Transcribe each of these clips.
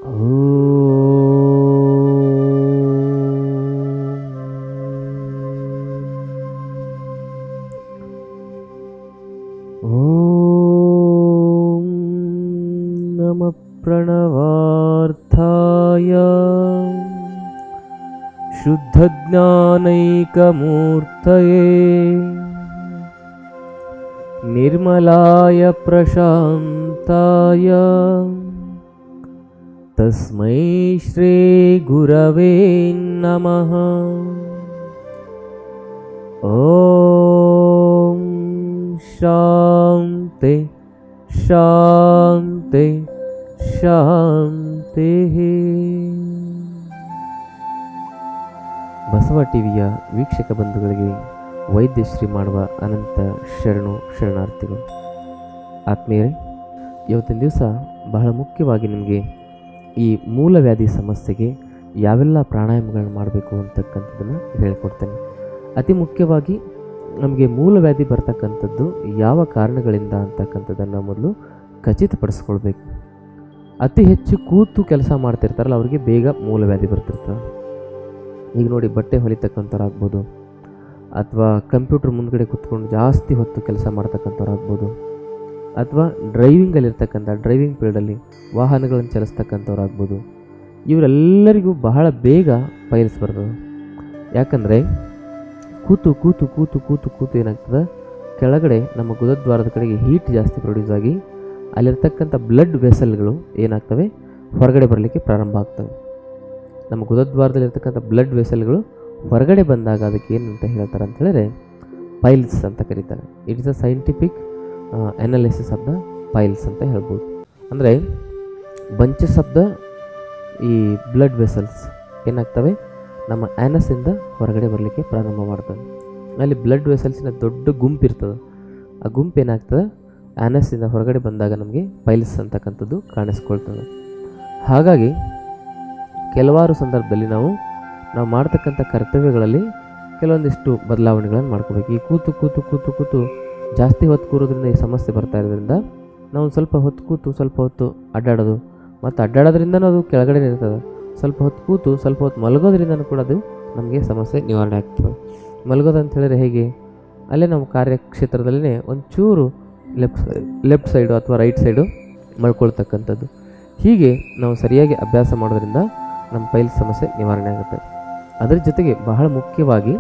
ॐ नमः प्रणवार्थाय शुद्धज्ञानैकमूर्तये निर्मलाय प्रशान्ताय तस्मै श्रीगुरवे नमः ॐ शान्ति ಶಾಂತಿ ಶಾಂತಿ ಬಸವ ಟಿವಿಯ ವೀಕ್ಷಕ ಬಂಧುಗಳಿಗೆ ವೈದ್ಯಶ್ರೀ ಮಾಡುವ ಅನಂತ ಶರಣು ಶರಣಾರ್ಥಿಗಳು ಆತ್ಮೀಯರೇ ಇವತ್ತಿನ ದಿವಸ ಬಹಳ ಮುಖ್ಯವಾಗಿ ನಿಮಗೆ ಈ ಮೂಲವ್ಯಾಧಿ ಸಮಸ್ಯೆಗೆ ಯಾವೆಲ್ಲ ಪ್ರಾಣಾಯಾಮಗಳನ್ನ ಮಾಡಬೇಕು ಅಂತಕ್ಕಂಥದ್ದನ್ನು ಹೇಳಿಕೊಡ್ತೇನೆ ಅತಿ ಮುಖ್ಯವಾಗಿ ನಮಗೆ ಮೂಲವ್ಯಾಧಿ ಬರ್ತಕ್ಕಂಥದ್ದು ಯಾವ ಕಾರಣಗಳಿಂದ ಅಂತಕ್ಕಂಥದ್ದನ್ನು ಮೊದಲು ಖಚಿತಪಡಿಸ್ಕೊಳ್ಬೇಕು ಅತಿ ಹೆಚ್ಚು ಕೂತು ಕೆಲಸ ಮಾಡ್ತಿರ್ತಾರಲ್ಲ ಅವರಿಗೆ ಬೇಗ ಮೂಲವ್ಯಾಧಿ ಬರ್ತಿರ್ತವೆ ಈಗ ನೋಡಿ ಬಟ್ಟೆ ಹೊಲಿತಕ್ಕಂಥವ್ರು ಆಗ್ಬೋದು ಅಥವಾ ಕಂಪ್ಯೂಟರ್ ಮುಂದ್ಗಡೆ ಕೂತ್ಕೊಂಡು ಜಾಸ್ತಿ ಹೊತ್ತು ಕೆಲಸ ಮಾಡ್ತಕ್ಕಂಥವ್ರು ಆಗ್ಬೋದು ಅಥವಾ ಡ್ರೈವಿಂಗಲ್ಲಿರ್ತಕ್ಕಂಥ ಡ್ರೈವಿಂಗ್ ಫೀಲ್ಡಲ್ಲಿ ವಾಹನಗಳನ್ನು ಚಲಿಸ್ತಕ್ಕಂಥವ್ರು ಆಗ್ಬೋದು ಇವರೆಲ್ಲರಿಗೂ ಬಹಳ ಬೇಗ ಪೈಲ್ಸ್ ಬರ್ತದೆ ಯಾಕಂದರೆ ಕೂತು ಕೂತು ಕೂತು ಕೂತು ಕೂತು ಏನಾಗ್ತದೆ ಕೆಳಗಡೆ ನಮ್ಮ ಗುದದ್ವಾರದ ಕಡೆಗೆ ಹೀಟ್ ಜಾಸ್ತಿ ಪ್ರೊಡ್ಯೂಸ್ ಆಗಿ ಅಲ್ಲಿರ್ತಕ್ಕಂಥ ಬ್ಲಡ್ ವೆಸಲ್ಗಳು ಏನಾಗ್ತವೆ ಹೊರಗಡೆ ಬರಲಿಕ್ಕೆ ಪ್ರಾರಂಭ ಆಗ್ತವೆ ನಮ್ಮ ಗುದದ್ವಾರದಲ್ಲಿರ್ತಕ್ಕಂಥ ಬ್ಲಡ್ ವೆಸಲ್ಗಳು ಹೊರಗಡೆ ಬಂದಾಗ ಅದಕ್ಕೆ ಏನಂತ ಹೇಳ್ತಾರೆ ಅಂತ ಹೇಳಿದ್ರೆ ಪೈಲ್ಸ್ ಅಂತ ಕರೀತಾರೆ it is a scientific analysis of the piles ಅಂತ ಹೇಳ್ಬೋದು ಅಂದರೆ ಬಂಚಸ್ ಆಫ್ ದ ಈ ಬ್ಲಡ್ ವೆಸಲ್ಸ್ ಏನಾಗ್ತವೆ ನಮ್ಮ ಆ್ಯನಸ್ಸಿಂದ ಹೊರಗಡೆ ಬರಲಿಕ್ಕೆ ಪ್ರಾರಂಭ ಮಾಡ್ತವೆ ಅಲ್ಲಿ ಬ್ಲಡ್ ವೆಸಲ್ಸಿನ ದೊಡ್ಡ ಗುಂಪು ಇರ್ತದೆ ಆ ಗುಂಪು ಏನಾಗ್ತದೆ ಆ್ಯನಸ್ಸಿಂದ ಹೊರಗಡೆ ಬಂದಾಗ ನಮಗೆ ಪೈಲ್ಸ್ ಅಂತಕ್ಕಂಥದ್ದು ಕಾಣಿಸ್ಕೊಳ್ತದೆ ಹಾಗಾಗಿ ಕೆಲವಾರು ಸಂದರ್ಭದಲ್ಲಿ ನಾವು ನಾವು ಮಾಡ್ತಕ್ಕಂಥ ಕರ್ತವ್ಯಗಳಲ್ಲಿ ಕೆಲವೊಂದಿಷ್ಟು ಬದಲಾವಣೆಗಳನ್ನು ಮಾಡ್ಕೋಬೇಕು ಈ ಕೂತು ಕೂತು ಕೂತು ಕೂತು ಜಾಸ್ತಿ ಹೊತ್ತು ಕೂರೋದ್ರಿಂದ ಈ ಸಮಸ್ಯೆ ಬರ್ತಾ ಇರೋದ್ರಿಂದ ನಾವು ಒಂದು ಸ್ವಲ್ಪ ಹೊತ್ತು ಕೂತು ಸ್ವಲ್ಪ ಹೊತ್ತು ಅಡ್ಡಾಡೋದು ಮತ್ತು ಅಡ್ಡಾಡೋದ್ರಿಂದನೂ ಅದು ಕೆಳಗಡೆ ಇರ್ತದೆ ಸ್ವಲ್ಪ ಹೊತ್ತು ಕೂತು ಸ್ವಲ್ಪ ಹೊತ್ತು ಮಲಗೋದ್ರಿಂದನೂ ಕೂಡ ಅದು ನಮಗೆ ಸಮಸ್ಯೆ ನಿವಾರಣೆ ಆಗ್ತದೆ ಮಲಗೋದು ಅಂತ ಹೇಳಿದ್ರೆ ಹೇಗೆ ಅಲ್ಲೇ ನಾವು ಕಾರ್ಯಕ್ಷೇತ್ರದಲ್ಲೇ ಒಂಚೂರು ಲೆಫ್ಟ್ ಲೆಫ್ಟ್ ಸೈಡು ಅಥವಾ ರೈಟ್ ಸೈಡು ಮಲ್ಕೊಳ್ತಕ್ಕಂಥದ್ದು ಹೀಗೆ ನಾವು ಸರಿಯಾಗಿ ಅಭ್ಯಾಸ ಮಾಡೋದ್ರಿಂದ ನಮ್ಮ ಪೈಲ್ಸ್ ಸಮಸ್ಯೆ ನಿವಾರಣೆ ಆಗುತ್ತೆ ಅದರ ಜೊತೆಗೆ ಬಹಳ ಮುಖ್ಯವಾಗಿ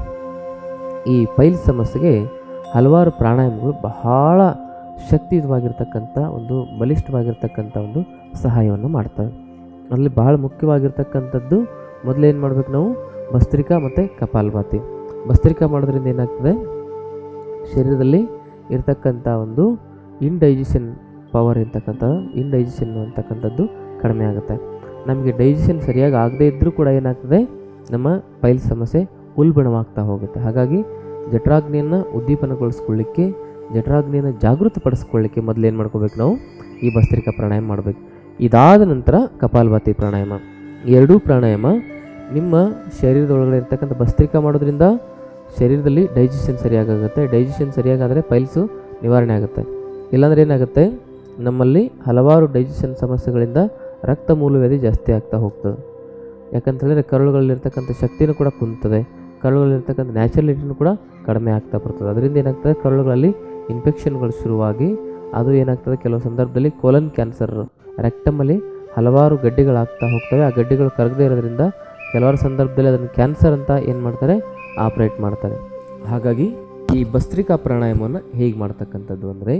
ಈ ಪೈಲ್ಸ್ ಸಮಸ್ಯೆಗೆ ಹಲವಾರು ಪ್ರಾಣಾಯಾಮಗಳು ಬಹಳ ಶಕ್ತಿಯುತವಾಗಿರ್ತಕ್ಕಂಥ ಒಂದು ಬಲಿಷ್ಠವಾಗಿರ್ತಕ್ಕಂಥ ಒಂದು ಸಹಾಯವನ್ನು ಮಾಡ್ತವೆ ಅಲ್ಲಿ ಬಹಳ ಮುಖ್ಯವಾಗಿರ್ತಕ್ಕಂಥದ್ದು ಮೊದಲೇನು ಮಾಡ್ಬೇಕು ನಾವು ಭಸ್ತ್ರಿಕಾ ಮತ್ತು ಕಪಾಲಭಾತಿ ಭಸ್ತ್ರಿಕಾ ಮಾಡೋದ್ರಿಂದ ಏನಾಗ್ತದೆ ಶರೀರದಲ್ಲಿ ಇರ್ತಕ್ಕಂಥ ಒಂದು ಇನ್ಡೈಜೆಷನ್ ಪವರ್ ಇರ್ತಕ್ಕಂಥ ಇನ್ಡೈಜೆಷನ್ ಅಂತಕ್ಕಂಥದ್ದು ಕಡಿಮೆ ಆಗುತ್ತೆ ನಮಗೆ ಡೈಜೆಷನ್ ಸರಿಯಾಗಿ ಆಗದೇ ಇದ್ದರೂ ಕೂಡ ಏನಾಗ್ತದೆ ನಮ್ಮ ಪೈಲ್ ಸಮಸ್ಯೆ ಉಲ್ಬಣವಾಗ್ತಾ ಹೋಗುತ್ತೆ ಹಾಗಾಗಿ ಜಠರಾಗ್ನಿಯನ್ನು ಉದ್ದೀಪನಗೊಳಿಸ್ಕೊಳ್ಳಿಕ್ಕೆ ಜಠರಾಗ್ನಿಯನ್ನು ಜಾಗೃತಪಡಿಸ್ಕೊಳ್ಳಿಕ್ಕೆ ಮೊದಲು ಏನು ಮಾಡ್ಕೋಬೇಕು ನಾವು ಈ ಭಸ್ತ್ರಿಕಾ ಪ್ರಾಣಾಯಾಮ ಮಾಡಬೇಕು ಇದಾದ ನಂತರ ಕಪಾಲಭಾತಿ ಪ್ರಾಣಾಯಾಮ ಈ ಎರಡೂ ಪ್ರಾಣಾಯಾಮ ನಿಮ್ಮ ಶರೀರದೊಳಗಡೆ ಇರ್ತಕ್ಕಂಥ ಭಸ್ತ್ರಿಕಾ ಮಾಡೋದ್ರಿಂದ ಶರೀರದಲ್ಲಿ ಡೈಜೆಷನ್ ಸರಿಯಾಗುತ್ತೆ ಡೈಜೆಷನ್ ಸರಿಯಾಗಾದರೆ ಪೈಲ್ಸು ನಿವಾರಣೆ ಆಗುತ್ತೆ ಇಲ್ಲಾಂದ್ರೆ ಏನಾಗುತ್ತೆ ನಮ್ಮಲ್ಲಿ ಹಲವಾರು ಡೈಜೆಷನ್ ಸಮಸ್ಯೆಗಳಿಂದ ರಕ್ತ ಮೂಲವ್ಯಾಧಿ ಜಾಸ್ತಿ ಆಗ್ತಾ ಹೋಗ್ತದೆ ಯಾಕಂತ ಹೇಳಿದ್ರೆ ಕರುಳುಗಳಲ್ಲಿರ್ತಕ್ಕಂಥ ಶಕ್ತಿನೂ ಕೂಡ ಕುಂತದೆ ಕರುಳುಗಳಲ್ಲಿರ್ತಕ್ಕಂಥ ನ್ಯಾಚುರಲಿಟಿನೂ ಕೂಡ ಕಡಿಮೆ ಆಗ್ತಾ ಬರ್ತದೆ ಅದರಿಂದ ಏನಾಗ್ತದೆ ಕರುಳುಗಳಲ್ಲಿ ಇನ್ಫೆಕ್ಷನ್ಗಳು ಶುರುವಾಗಿ ಅದು ಏನಾಗ್ತದೆ ಕೆಲವು ಸಂದರ್ಭದಲ್ಲಿ ಕೋಲನ್ ಕ್ಯಾನ್ಸರ್ ರೆಕ್ಟಮಲ್ಲಿ ಹಲವಾರು ಗಡ್ಡೆಗಳಾಗ್ತಾ ಹೋಗ್ತವೆ ಆ ಗಡ್ಡೆಗಳು ಕರಗದೇ ಇರೋದ್ರಿಂದ ಕೆಲವಾರು ಸಂದರ್ಭದಲ್ಲಿ ಅದನ್ನು ಕ್ಯಾನ್ಸರ್ ಅಂತ ಏನು ಮಾಡ್ತಾರೆ ಆಪ್ರೇಟ್ ಮಾಡ್ತಾರೆ ಹಾಗಾಗಿ ಈ ಭಸ್ತ್ರಿಕಾ ಪ್ರಾಣಾಯಾಮವನ್ನು ಹೇಗೆ ಮಾಡ್ತಕ್ಕಂಥದ್ದು ಅಂದರೆ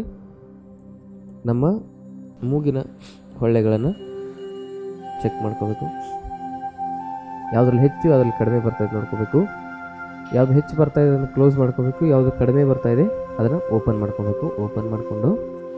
ನಮ್ಮ ಮೂಗಿನ ಹೊಳ್ಳೆಗಳನ್ನು ಚೆಕ್ ಮಾಡ್ಕೋಬೇಕು ಯಾವುದ್ರಲ್ಲಿ ಹೆಚ್ಚು ಯಾವುದ್ರಲ್ಲಿ ಕಡಿಮೆ ಬರ್ತಾ ಇದೆ ನೋಡ್ಕೋಬೇಕು ಯಾವುದು ಹೆಚ್ಚು ಬರ್ತಾ ಇದೆ ಅದನ್ನು ಕ್ಲೋಸ್ ಮಾಡ್ಕೋಬೇಕು ಯಾವುದು ಕಡಿಮೆ ಬರ್ತಾ ಇದೆ ಅದನ್ನು ಓಪನ್ ಮಾಡ್ಕೋಬೇಕು ಓಪನ್ ಮಾಡಿಕೊಂಡು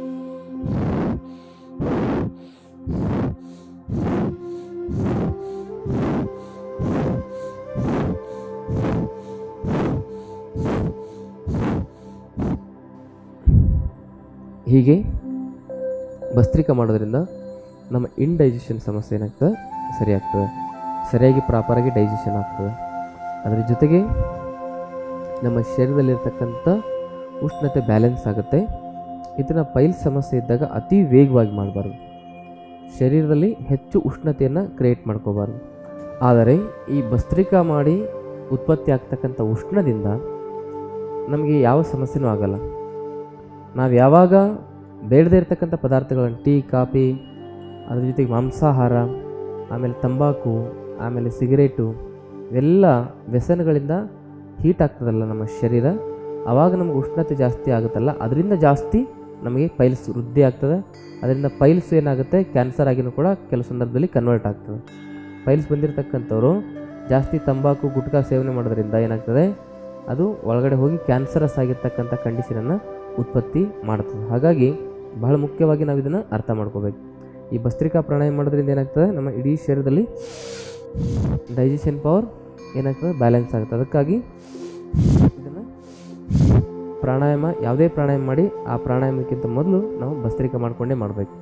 ಹೀಗೆ ಭಸ್ತ್ರಿಕಾ ಮಾಡೋದ್ರಿಂದ ನಮ್ಮ ಇಂಡೈಜೆಷನ್ ಸಮಸ್ಯೆ ಏನಾಗ್ತದೆ ಸರಿಯಾಗ್ತದೆ ಸರಿಯಾಗಿ ಪ್ರಾಪರಾಗಿ ಡೈಜೆಷನ್ ಆಗ್ತದೆ ಅದರ ಜೊತೆಗೆ ನಮ್ಮ ಶರೀರದಲ್ಲಿರ್ತಕ್ಕಂಥ ಉಷ್ಣತೆ ಬ್ಯಾಲೆನ್ಸ್ ಆಗುತ್ತೆ ಇದನ್ನು ಪೈಲ್ ಸಮಸ್ಯೆ ಇದ್ದಾಗ ಅತಿ ವೇಗವಾಗಿ ಮಾಡಬಾರ್ದು ಶರೀರದಲ್ಲಿ ಹೆಚ್ಚು ಉಷ್ಣತೆಯನ್ನು ಕ್ರಿಯೇಟ್ ಮಾಡ್ಕೋಬಾರ್ದು ಆದರೆ ಈ ಭಸ್ತ್ರಿಕಾ ಮಾಡಿ ಉತ್ಪತ್ತಿ ಆಗ್ತಕ್ಕಂಥ ಉಷ್ಣದಿಂದ ನಮಗೆ ಯಾವ ಸಮಸ್ಯೆನೂ ಆಗಲ್ಲ ನಾವು ಯಾವಾಗ ಬೇಡದೇ ಇರತಕ್ಕಂಥ ಪದಾರ್ಥಗಳನ್ನು ಟೀ ಕಾಫಿ ಅದ್ರ ಜೊತೆಗೆ ಮಾಂಸಾಹಾರ ಆಮೇಲೆ ತಂಬಾಕು ಆಮೇಲೆ ಸಿಗರೇಟು ಇವೆಲ್ಲ ವ್ಯಸನಗಳಿಂದ ಹೀಟ್ ಆಗ್ತದಲ್ಲ ನಮ್ಮ ಶರೀರ ಆವಾಗ ನಮಗೆ ಉಷ್ಣತೆ ಜಾಸ್ತಿ ಆಗುತ್ತಲ್ಲ ಅದರಿಂದ ಜಾಸ್ತಿ ನಮಗೆ ಪೈಲ್ಸ್ ವೃದ್ಧಿ ಆಗ್ತದೆ ಅದರಿಂದ ಪೈಲ್ಸ್ ಏನಾಗುತ್ತೆ ಕ್ಯಾನ್ಸರ್ ಆಗಿನೂ ಕೂಡ ಕೆಲವು ಸಂದರ್ಭದಲ್ಲಿ ಕನ್ವರ್ಟ್ ಆಗ್ತದೆ ಪೈಲ್ಸ್ ಬಂದಿರತಕ್ಕಂಥವ್ರು ಜಾಸ್ತಿ ತಂಬಾಕು ಗುಟ್ಕಾ ಸೇವನೆ ಮಾಡೋದ್ರಿಂದ ಏನಾಗ್ತದೆ ಅದು ಒಳಗಡೆ ಹೋಗಿ ಕ್ಯಾನ್ಸರಸ್ ಆಗಿರ್ತಕ್ಕಂಥ ಕಂಡೀಷನನ್ನು ಉತ್ಪತ್ತಿ ಮಾಡ್ತದೆ ಹಾಗಾಗಿ ಬಹಳ ಮುಖ್ಯವಾಗಿ ನಾವು ಇದನ್ನು ಅರ್ಥ ಮಾಡ್ಕೋಬೇಕು ಈ ಭಸ್ತ್ರಿಕಾ ಪ್ರಾಣಾಯಾಮ ಮಾಡೋದ್ರಿಂದ ಏನಾಗ್ತದೆ ನಮ್ಮ ಇಡೀ ಶರೀರದಲ್ಲಿ ಡೈಜೆಷನ್ ಪವರ್ ಏನಾಗ್ತದೆ ಬ್ಯಾಲೆನ್ಸ್ ಆಗುತ್ತೆ ಅದಕ್ಕಾಗಿ ಇದನ್ನು ಪ್ರಾಣಾಯಾಮ ಯಾವುದೇ ಪ್ರಾಣಾಯಾಮ ಮಾಡಿ ಆ ಪ್ರಾಣಾಯಾಮಕ್ಕಿಂತ ಮೊದಲು ನಾವು ಭಸ್ತ್ರಿಕಾ ಮಾಡಿಕೊಂಡೇ ಮಾಡಬೇಕು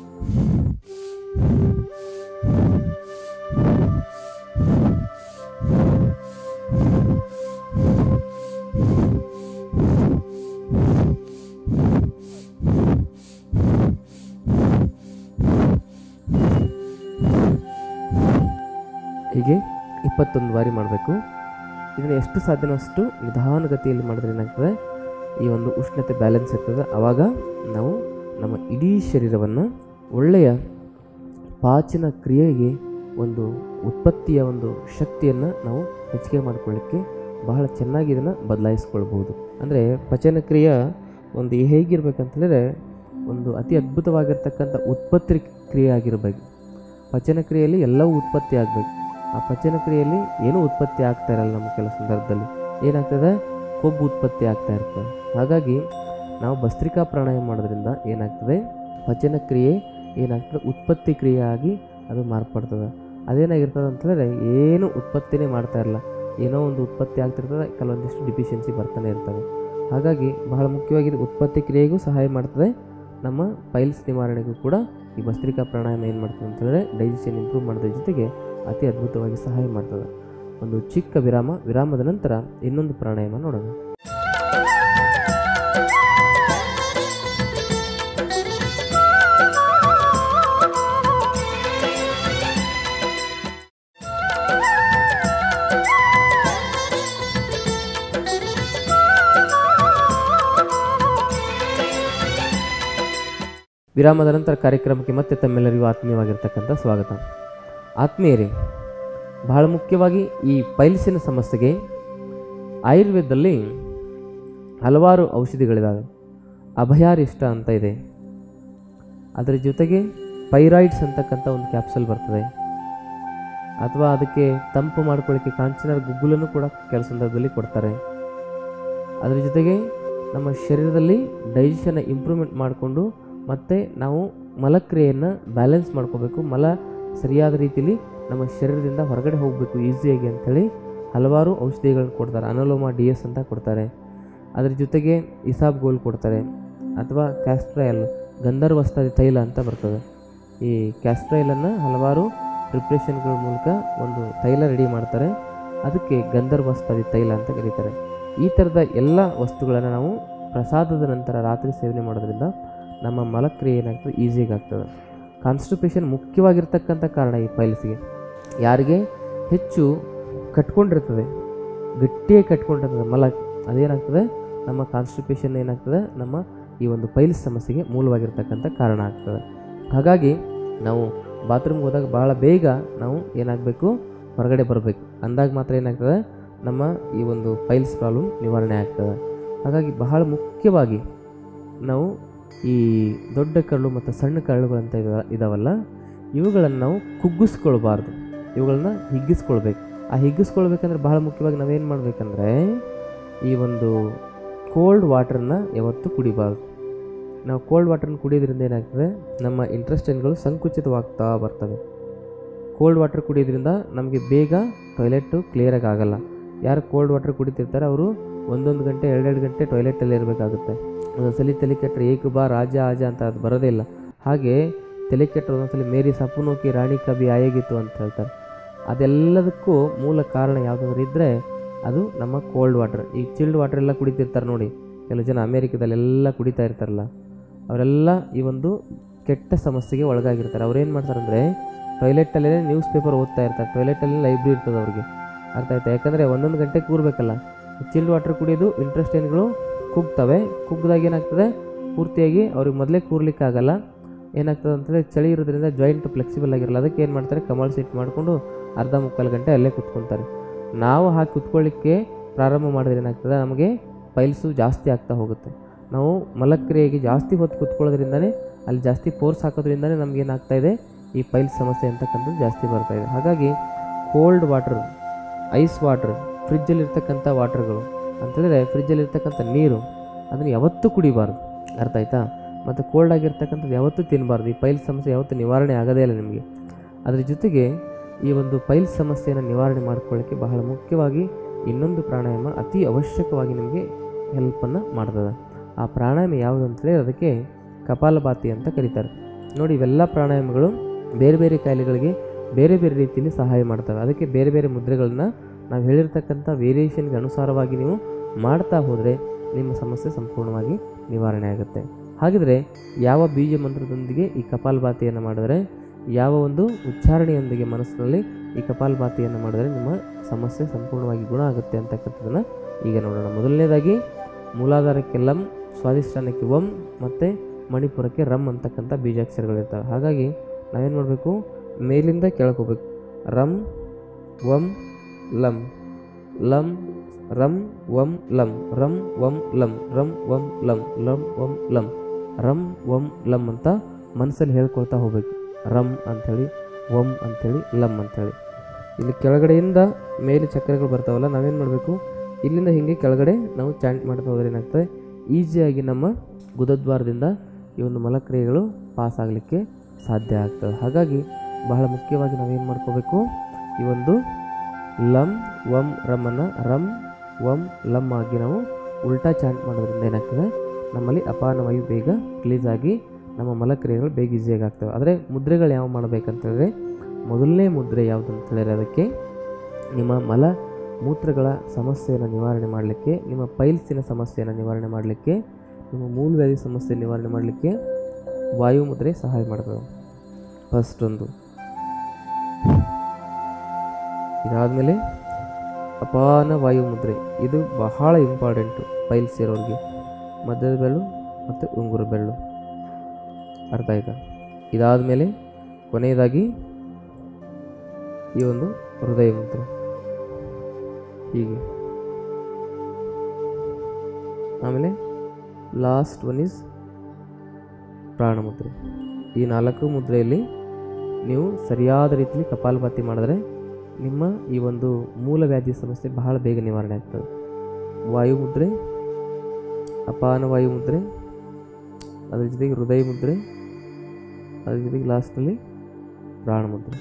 ಹೀಗೆ ಇಪ್ಪತ್ತೊಂದು ಬಾರಿ ಮಾಡಬೇಕು ಇದನ್ನು ಎಷ್ಟು ಸಾಧ್ಯನೋ ಅಷ್ಟು ನಿಧಾನಗತಿಯಲ್ಲಿ ಮಾಡಿದ್ರೆ ಏನಾಗ್ತದೆ ಈ ಒಂದು ಉಷ್ಣತೆ ಬ್ಯಾಲೆನ್ಸ್ ಇರ್ತದೆ ಆವಾಗ ನಾವು ನಮ್ಮ ಇಡೀ ಶರೀರವನ್ನು ಒಳ್ಳೆಯ ಪಾಚನ ಕ್ರಿಯೆಗೆ ಒಂದು ಉತ್ಪತ್ತಿಯ ಒಂದು ಶಕ್ತಿಯನ್ನು ನಾವು ಹೆಚ್ಚಿಗೆ ಮಾಡಿಕೊಳ್ಳಿಕ್ಕೆ ಬಹಳ ಚೆನ್ನಾಗಿ ಇದನ್ನು ಬದಲಾಯಿಸ್ಕೊಳ್ಬೋದು ಅಂದರೆ ಪಚನ ಕ್ರಿಯೆ ಒಂದು ಹೇಗಿರ್ಬೇಕಂತಂದರೆ ಒಂದು ಅತಿ ಅದ್ಭುತವಾಗಿರ್ತಕ್ಕಂಥ ಉತ್ಪತ್ತಿ ಕ್ರಿಯೆ ಆಗಿರಬೇಕು ಪಚನ ಕ್ರಿಯೆಯಲ್ಲಿ ಎಲ್ಲವೂ ಉತ್ಪತ್ತಿ ಆಗಬೇಕು ಆ ಪಚನ ಕ್ರಿಯೆಯಲ್ಲಿ ಏನೂ ಉತ್ಪತ್ತಿ ಆಗ್ತಾ ಇರಲ್ಲ ನಮ್ಮ ಕೆಲವು ಸಂದರ್ಭದಲ್ಲಿ ಏನಾಗ್ತದೆ ಕೊಬ್ಬು ಉತ್ಪತ್ತಿ ಆಗ್ತಾ ಇರ್ತದೆ ಹಾಗಾಗಿ ನಾವು ಭಸ್ತ್ರಿಕಾ ಪ್ರಾಣಾಯಾಮ ಮಾಡೋದ್ರಿಂದ ಏನಾಗ್ತದೆ ಪಚನ ಕ್ರಿಯೆ ಏನಾಗ್ತದೆ ಉತ್ಪತ್ತಿ ಕ್ರಿಯೆ ಆಗಿ ಅದು ಮಾರ್ಪಡ್ತದೆ ಅದೇನಾಗಿರ್ತದೆ ಅಂತಂದರೆ ಏನು ಉತ್ಪತ್ತಿನೇ ಮಾಡ್ತಾ ಇರಲ್ಲ ಏನೋ ಒಂದು ಉತ್ಪತ್ತಿ ಆಗ್ತಿರ್ತದೆ ಕೆಲವೊಂದಿಷ್ಟು ಡಿಫಿಷಿಯನ್ಸಿ ಬರ್ತಾನೆ ಇರ್ತವೆ ಹಾಗಾಗಿ ಬಹಳ ಮುಖ್ಯವಾಗಿ ಇದು ಉತ್ಪತ್ತಿ ಕ್ರಿಯೆಗೂ ಸಹಾಯ ಮಾಡ್ತದೆ ನಮ್ಮ ಪೈಲ್ಸ್ ನಿವಾರಣೆಗೂ ಕೂಡ ಈ ಭಸ್ತ್ರಿಕಾ ಪ್ರಾಣಾಯಾಮ ಏನು ಮಾಡ್ತದೆ ಅಂತಂದರೆ ಡೈಜೆಷನ್ ಇಂಪ್ರೂವ್ ಮಾಡೋದ್ರ ಜೊತೆಗೆ ಅತಿ ಅದ್ಭುತವಾಗಿ ಸಹಾಯ ಮಾಡ್ತದೆ ಒಂದು ಚಿಕ್ಕ ವಿರಾಮ ವಿರಾಮದ ನಂತರ ಇನ್ನೊಂದು ಪ್ರಾಣಾಯಾಮ ನೋಡೋಣ ವಿರಾಮದ ನಂತರ ಕಾರ್ಯಕ್ರಮಕ್ಕೆ ಮತ್ತೆ ತಮ್ಮೆಲ್ಲರಿಗೂ ಆತ್ಮೀಯವಾಗಿರ್ತಕ್ಕಂಥ ಸ್ವಾಗತ ಆತ್ಮೀಯರೇ ಬಹಳ ಮುಖ್ಯವಾಗಿ ಈ ಪೈಲ್ಸಿನ ಸಮಸ್ಯೆಗೆ ಆಯುರ್ವೇದದಲ್ಲಿ ಹಲವಾರು ಔಷಧಿಗಳಿದ್ದಾವೆ ಅಭಯಾರಿಷ್ಟ ಅಂತ ಇದೆ ಅದರ ಜೊತೆಗೆ ಪೈರಾಯ್ಡ್ಸ್ ಅಂತಕ್ಕಂಥ ಒಂದು ಕ್ಯಾಪ್ಸೂಲ್ ಬರ್ತದೆ ಅಥವಾ ಅದಕ್ಕೆ ತಂಪು ಮಾಡ್ಕೊಳ್ಳಿಕ್ಕೆ ಕಾಂಚನ ಗುಗ್ಗುಲನ್ನು ಕೂಡ ಕೆಲವು ಸಂದರ್ಭದಲ್ಲಿ ಕೊಡ್ತಾರೆ ಅದರ ಜೊತೆಗೆ ನಮ್ಮ ಶರೀರದಲ್ಲಿ ಡೈಜೆಷನ್ನ ಇಂಪ್ರೂವ್ಮೆಂಟ್ ಮಾಡಿಕೊಂಡು ಮತ್ತು ನಾವು ಮಲಕ್ರಿಯೆಯನ್ನು ಬ್ಯಾಲೆನ್ಸ್ ಮಾಡ್ಕೋಬೇಕು ಮಲ ಸರಿಯಾದ ರೀತಿಯಲ್ಲಿ ನಮ್ಮ ಶರೀರದಿಂದ ಹೊರಗಡೆ ಹೋಗಬೇಕು ಈಸಿಯಾಗಿ ಅಂಥೇಳಿ ಹಲವಾರು ಔಷಧಿಗಳನ್ನು ಕೊಡ್ತಾರೆ ಅನೋಲೋಮಾ ಡಿ ಎಸ್ ಅಂತ ಕೊಡ್ತಾರೆ ಅದ್ರ ಜೊತೆಗೆ ಇಸಾಬ್ ಗೋಲ್ ಕೊಡ್ತಾರೆ ಅಥವಾ ಕ್ಯಾಸ್ಟ್ರಯಲ್ ಗಂಧರ್ವಸ್ತಾದಿ ತೈಲ ಅಂತ ಬರ್ತದೆ ಈ ಕ್ಯಾಸ್ಟ್ರಯಲನ್ನು ಹಲವಾರು ಪ್ರಿಪ್ರೇಷನ್ಗಳ ಮೂಲಕ ಒಂದು ತೈಲ ರೆಡಿ ಮಾಡ್ತಾರೆ ಅದಕ್ಕೆ ಗಂಧರ್ವಸ್ತಾದಿ ತೈಲ ಅಂತ ಕರೀತಾರೆ ಈ ಥರದ ಎಲ್ಲ ವಸ್ತುಗಳನ್ನು ನಾವು ಪ್ರಸಾದದ ನಂತರ ರಾತ್ರಿ ಸೇವನೆ ಮಾಡೋದ್ರಿಂದ ನಮ್ಮ ಮಲಕ್ರಿಯೆ ಏನಾಗ್ತದೆ ಈಸಿಯಾಗಿ ಆಗ್ತದೆ ಕಾನ್ಸ್ಟಿಪೇಷನ್ ಮುಖ್ಯವಾಗಿರ್ತಕ್ಕಂಥ ಕಾರಣ ಈ ಪೈಲ್ಸ್ಗೆ ಯಾರಿಗೆ ಹೆಚ್ಚು ಕಟ್ಕೊಂಡಿರ್ತದೆ ಗಟ್ಟಿಯಾಗಿ ಕಟ್ಕೊಂಡಿರ್ತದೆ ಮಲ ಅದೇನಾಗ್ತದೆ ನಮ್ಮ ಕಾನ್ಸ್ಟಿಪೇಷನ್ ಏನಾಗ್ತದೆ ನಮ್ಮ ಈ ಒಂದು ಪೈಲ್ಸ್ ಸಮಸ್ಯೆಗೆ ಮೂಲವಾಗಿರ್ತಕ್ಕಂಥ ಕಾರಣ ಆಗ್ತದೆ ಹಾಗಾಗಿ ನಾವು ಬಾತ್ರೂಮ್ಗೆ ಹೋದಾಗ ಭಾಳ ಬೇಗ ನಾವು ಏನಾಗಬೇಕು ಹೊರಗಡೆ ಬರಬೇಕು ಅಂದಾಗ ಮಾತ್ರ ಏನಾಗ್ತದೆ ನಮ್ಮ ಈ ಒಂದು ಪೈಲ್ಸ್ ಪ್ರಾಬ್ಲಮ್ ನಿವಾರಣೆ ಆಗ್ತದೆ ಹಾಗಾಗಿ ಬಹಳ ಮುಖ್ಯವಾಗಿ ನಾವು ಈ ದೊಡ್ಡ ಕರಳು ಮತ್ತು ಸಣ್ಣ ಕರಳುಗಳಂತ ಇದ ಇದಾವಲ್ಲ ಇವುಗಳನ್ನು ನಾವು ಕುಗ್ಗಿಸ್ಕೊಳ್ಬಾರ್ದು ಇವುಗಳನ್ನ ಹಿಗ್ಗಿಸ್ಕೊಳ್ಬೇಕು ಆ ಹಿಗ್ಗಿಸ್ಕೊಳ್ಬೇಕಂದ್ರೆ ಬಹಳ ಮುಖ್ಯವಾಗಿ ನಾವೇನು ಮಾಡಬೇಕಂದ್ರೆ ಈ ಒಂದು ಕೋಲ್ಡ್ ವಾಟರ್ನ ಯಾವತ್ತೂ ಕುಡಿಬಾರ್ದು ನಾವು ಕೋಲ್ಡ್ ವಾಟರ್ನ ಕುಡಿಯೋದ್ರಿಂದ ಏನಾಗ್ತದೆ ನಮ್ಮ ಇಂಟ್ರೆಸ್ಟೈನ್ಗಳು ಸಂಕುಚಿತವಾಗ್ತಾ ಬರ್ತವೆ ಕೋಲ್ಡ್ ವಾಟರ್ ಕುಡಿಯೋದ್ರಿಂದ ನಮಗೆ ಬೇಗ ಟಾಯ್ಲೆಟು ಕ್ಲಿಯರಾಗಿ ಆಗಲ್ಲ ಯಾರು ಕೋಲ್ಡ್ ವಾಟರ್ ಕುಡಿತಿರ್ತಾರೆ ಅವರು ಒಂದೊಂದು ಗಂಟೆ ಎರಡೆರಡು ಗಂಟೆ ಟಾಯ್ಲೆಟಲ್ಲಿ ಇರಬೇಕಾಗುತ್ತೆ ಒಂದೊಂದ್ಸಲಿ ತಲೆ ಕೆಟ್ಟರೆ ಏಕ ಬಾ ರಾಜ ಆಜ ಅಂತ ಅದು ಬರೋದೇ ಇಲ್ಲ ಹಾಗೆ ತಲೆ ಕೆಟ್ಟರೆ ಒಂದೊಂದ್ಸಲಿ ಮೇರಿ ಸಪುನೋಕಿ ರಾಣಿ ಕಬಿ ಆಯೋಗಿತ್ತು ಅಂತ ಹೇಳ್ತಾರೆ ಅದೆಲ್ಲದಕ್ಕೂ ಮೂಲ ಕಾರಣ ಯಾವುದಾದ್ರು ಇದ್ದರೆ ಅದು ನಮ್ಮ ಕೋಲ್ಡ್ ವಾಟರ್ ಈ ಚಿಲ್ಡ್ ವಾಟರ್ ಎಲ್ಲ ಕುಡಿತಿರ್ತಾರೆ ನೋಡಿ ಕೆಲವು ಜನ ಅಮೇರಿಕದಲ್ಲೆಲ್ಲ ಕುಡಿತಾ ಇರ್ತಾರಲ್ಲ ಅವರೆಲ್ಲ ಈ ಒಂದು ಕೆಟ್ಟ ಸಮಸ್ಯೆಗೆ ಒಳಗಾಗಿರ್ತಾರೆ ಅವ್ರು ಏನು ಮಾಡ್ತಾರೆ ಅಂದರೆ ಟಾಯ್ಲೆಟಲ್ಲೇ ನ್ಯೂಸ್ ಪೇಪರ್ ಓದ್ತಾ ಇರ್ತಾರೆ ಟಾಯ್ಲೆಟಲ್ಲಿ ಲೈಬ್ರರಿ ಇರ್ತದೆ ಅವ್ರಿಗೆ ಅರ್ಥ ಆಯ್ತಾ ಯಾಕಂದರೆ ಒಂದೊಂದು ಗಂಟೆ ಕೂರಬೇಕಲ್ಲ ಚಿಲ್ಡ್ ವಾಟರ್ ಕುಡಿಯೋದು ಇಂಟ್ರೆಸ್ಟೇನ್ಗಳು ಕುಗ್ತವೆ ಕುಗ್ದಾಗ ಏನಾಗ್ತದೆ ಪೂರ್ತಿಯಾಗಿ ಅವ್ರಿಗೆ ಮೊದಲೇ ಕೂರ್ಲಿಕ್ಕೆ ಆಗಲ್ಲ ಏನಾಗ್ತದೆ ಅಂತಂದರೆ ಚಳಿ ಇರೋದ್ರಿಂದ ಜಾಯಿಂಟ್ ಫ್ಲೆಕ್ಸಿಬಲ್ ಆಗಿರಲ್ಲ ಅದಕ್ಕೆ ಏನು ಮಾಡ್ತಾರೆ ಕಮಲ್ ಸೀಟ್ ಮಾಡಿಕೊಂಡು ಅರ್ಧ ಮುಕ್ಕಾಲು ಗಂಟೆ ಅಲ್ಲೇ ಕುತ್ಕೊತಾರೆ ನಾವು ಹಾಕಿ ಕುತ್ಕೊಳ್ಳಿಕ್ಕೆ ಪ್ರಾರಂಭ ಮಾಡಿದ್ರೆ ಏನಾಗ್ತದೆ ನಮಗೆ ಪೈಲ್ಸು ಜಾಸ್ತಿ ಆಗ್ತಾ ಹೋಗುತ್ತೆ ನಾವು ಮಲಕ್ರಿಯೆಗೆ ಜಾಸ್ತಿ ಹೊತ್ತು ಕುತ್ಕೊಳ್ಳೋದ್ರಿಂದನೇ ಅಲ್ಲಿ ಜಾಸ್ತಿ ಫೋರ್ಸ್ ಹಾಕೋದ್ರಿಂದನೇ ನಮ್ಗೆ ಏನಾಗ್ತಾ ಇದೆ ಈ ಪೈಲ್ಸ್ ಸಮಸ್ಯೆ ಅಂತಕ್ಕಂಥದ್ದು ಜಾಸ್ತಿ ಬರ್ತಾ ಇದೆ ಹಾಗಾಗಿ ಕೋಲ್ಡ್ ವಾಟರ್ ಐಸ್ ವಾಟರ್ ಫ್ರಿಜ್ಜಲ್ಲಿರ್ತಕ್ಕಂಥ ವಾಟರ್ಗಳು ಅಂತಂದರೆ ಫ್ರಿಜ್ಜಲ್ಲಿರ್ತಕ್ಕಂಥ ನೀರು ಅದನ್ನು ಯಾವತ್ತೂ ಕುಡಿಬಾರ್ದು ಅರ್ಥ ಆಯ್ತಾ ಮತ್ತು ಕೋಲ್ಡ್ ಆಗಿರ್ತಕ್ಕಂಥದ್ದು ಯಾವತ್ತೂ ತಿನ್ನಬಾರ್ದು ಈ ಪೈಲ್ಸ್ ಸಮಸ್ಯೆ ಯಾವತ್ತೂ ನಿವಾರಣೆ ಆಗೋದೇ ಇಲ್ಲ ನಿಮಗೆ ಅದ್ರ ಜೊತೆಗೆ ಈ ಒಂದು ಪೈಲ್ಸ್ ಸಮಸ್ಯೆಯನ್ನು ನಿವಾರಣೆ ಮಾಡ್ಕೊಳ್ಳೋಕ್ಕೆ ಬಹಳ ಮುಖ್ಯವಾಗಿ ಇನ್ನೊಂದು ಪ್ರಾಣಾಯಾಮ ಅತಿ ಅವಶ್ಯಕವಾಗಿ ನಿಮಗೆ ಹೆಲ್ಪನ್ನು ಮಾಡ್ತದೆ ಆ ಪ್ರಾಣಾಯಾಮ ಯಾವುದು ಅಂತೇಳಿ ಅದಕ್ಕೆ ಕಪಾಲಭಾತಿ ಅಂತ ಕರೀತಾರೆ ನೋಡಿ ಇವೆಲ್ಲ ಪ್ರಾಣಾಯಾಮಗಳು ಬೇರೆ ಬೇರೆ ಕಾಯಿಲೆಗಳಿಗೆ ಬೇರೆ ಬೇರೆ ರೀತಿಯಲ್ಲಿ ಸಹಾಯ ಮಾಡ್ತವೆ ಅದಕ್ಕೆ ಬೇರೆ ಬೇರೆ ಮುದ್ರೆಗಳನ್ನ ನಾವು ಹೇಳಿರ್ತಕ್ಕಂಥ ವೇರಿಯೇಷನ್ಗೆ ಅನುಸಾರವಾಗಿ ನೀವು ಮಾಡ್ತಾ ಹೋದರೆ ನಿಮ್ಮ ಸಮಸ್ಯೆ ಸಂಪೂರ್ಣವಾಗಿ ನಿವಾರಣೆ ಆಗುತ್ತೆ ಹಾಗಿದ್ರೆ ಯಾವ ಬೀಜ ಮಂತ್ರದೊಂದಿಗೆ ಈ ಕಪಾಲಭಾತಿಯನ್ನು ಮಾಡಿದರೆ ಯಾವ ಒಂದು ಉಚ್ಚಾರಣೆಯೊಂದಿಗೆ ಮನಸ್ಸಿನಲ್ಲಿ ಈ ಕಪಾಲಭಾತಿಯನ್ನು ಮಾಡಿದರೆ ನಿಮ್ಮ ಸಮಸ್ಯೆ ಸಂಪೂರ್ಣವಾಗಿ ಗುಣ ಆಗುತ್ತೆ ಅಂತಕ್ಕಂಥದ್ದನ್ನು ಈಗ ನೋಡೋಣ ಮೊದಲನೇದಾಗಿ ಮೂಲಾಧಾರಕ್ಕೆ ಲಂ ಸ್ವಾದಿಷ್ಠಾನಕ್ಕೆ ವಂ ಮತ್ತು ಮಣಿಪುರಕ್ಕೆ ರಮ್ ಅಂತಕ್ಕಂಥ ಬೀಜಾಕ್ಷರಗಳಿರ್ತವೆ ಹಾಗಾಗಿ ನಾವೇನು ಮಾಡಬೇಕು ಮೇಲಿಂದ ಕೆಳಕೋಬೇಕು ರಮ್ ವಂ ಲಂ ಲಂ ರಂ ವಂ ಲಂ ರಂ ವಂ ಲಂ ರಂ ವಂ ಲಂ ಲಂ ವಂ ಲಂ ರಂ ವಂ ಲಂ ಅಂತ ಮನಸ್ಸಲ್ಲಿ ಹೇಳ್ಕೊಳ್ತಾ ಹೋಗ್ಬೇಕು ರಮ್ ಅಂಥೇಳಿ ವಂ ಅಂಥೇಳಿ ಲಂ ಅಂಥೇಳಿ ಇಲ್ಲಿ ಕೆಳಗಡೆಯಿಂದ ಮೇಲೆ ಚಕ್ರಗಳು ಬರ್ತಾವಲ್ಲ ನಾವೇನು ಮಾಡಬೇಕು ಇಲ್ಲಿಂದ ಹೀಗೆ ಕೆಳಗಡೆ ನಾವು ಚಾಂಟ್ ಮಾಡ್ತಾ ಹೋದ್ರೆ ಏನಾಗ್ತದೆ ಈಸಿಯಾಗಿ ನಮ್ಮ ಗುದದ್ವಾರದಿಂದ ಈ ಒಂದು ಮಲಕ್ರಿಯೆಗಳು ಪಾಸ್ ಆಗಲಿಕ್ಕೆ ಸಾಧ್ಯ ಆಗ್ತದೆ ಹಾಗಾಗಿ ಬಹಳ ಮುಖ್ಯವಾಗಿ ನಾವೇನು ಮಾಡ್ಕೋಬೇಕು ಈ ಒಂದು ಲಂ ವಂ ರಮನ್ನು ರಂ ವಂ ಲಂ ಆಗಿ ನಾವು ಉಲ್ಟಾ ಚಾಂಟ್ ಮಾಡೋದ್ರಿಂದ ಏನಾಗ್ತದೆ ನಮ್ಮಲ್ಲಿ ಅಪಾನ ವಾಯು ಬೇಗ ರಿಲೀಸ್ ಆಗಿ ನಮ್ಮ ಮಲಕ್ರಿಯೆಗಳು ಬೇಗ ಈಸಿಯಾಗಿ ಆಗ್ತವೆ ಆದರೆ ಮುದ್ರೆಗಳು ಯಾವ ಮಾಡಬೇಕಂತೇಳಿದ್ರೆ ಮೊದಲನೇ ಮುದ್ರೆ ಯಾವುದು ಅಂತ ಹೇಳಿದ್ರೆ ಅದಕ್ಕೆ ನಿಮ್ಮ ಮಲ ಮೂತ್ರಗಳ ಸಮಸ್ಯೆಯನ್ನು ನಿವಾರಣೆ ಮಾಡಲಿಕ್ಕೆ ನಿಮ್ಮ ಪೈಲ್ಸಿನ ಸಮಸ್ಯೆಯನ್ನು ನಿವಾರಣೆ ಮಾಡಲಿಕ್ಕೆ ನಿಮ್ಮ ಮೂಲವ್ಯಾಧಿ ಸಮಸ್ಯೆ ನಿವಾರಣೆ ಮಾಡಲಿಕ್ಕೆ ವಾಯು ಮುದ್ರೆ ಸಹಾಯ ಮಾಡ್ತದೆ ಫಸ್ಟ್ ಒಂದು ಇದಾದಮೇಲೆ ಅಪಾನ ವಾಯು ಮುದ್ರೆ ಇದು ಬಹಳ ಇಂಪಾರ್ಟೆಂಟು ಪೈಲ್ಸ್ ಇರೋರಿಗೆ ಮಧ್ಯದ ಬೆಳ್ಳು ಮತ್ತು ಉಂಗುರ ಬೆಳ್ಳು ಅರ್ಥ ಆಯ್ತಾ ಇದಾದಮೇಲೆ ಕೊನೆಯದಾಗಿ ಈ ಒಂದು ಹೃದಯ ಮುದ್ರೆ ಹೀಗೆ ಆಮೇಲೆ ಲಾಸ್ಟ್ ಒನ್ ಈಸ್ ಪ್ರಾಣಮುದ್ರೆ ಈ ನಾಲ್ಕು ಮುದ್ರೆಯಲ್ಲಿ ನೀವು ಸರಿಯಾದ ರೀತಿಯಲ್ಲಿ ಕಪಾಲಭಾತಿ ಮಾಡಿದ್ರೆ ನಿಮ್ಮ ಈ ಒಂದು ಮೂಲವ್ಯಾಧಿ ಸಮಸ್ಯೆ ಬಹಳ ಬೇಗ ನಿವಾರಣೆ ಆಗ್ತದೆ ವಾಯು ಮುದ್ರೆ ಅಪಾನ ವಾಯು ಮುದ್ರೆ ಅದ್ರ ಜೊತೆಗೆ ಹೃದಯ ಮುದ್ರೆ ಅದ್ರ ಜೊತೆಗೆ ಲಾಸ್ಟಲ್ಲಿ ಪ್ರಾಣ ಮುದ್ರೆ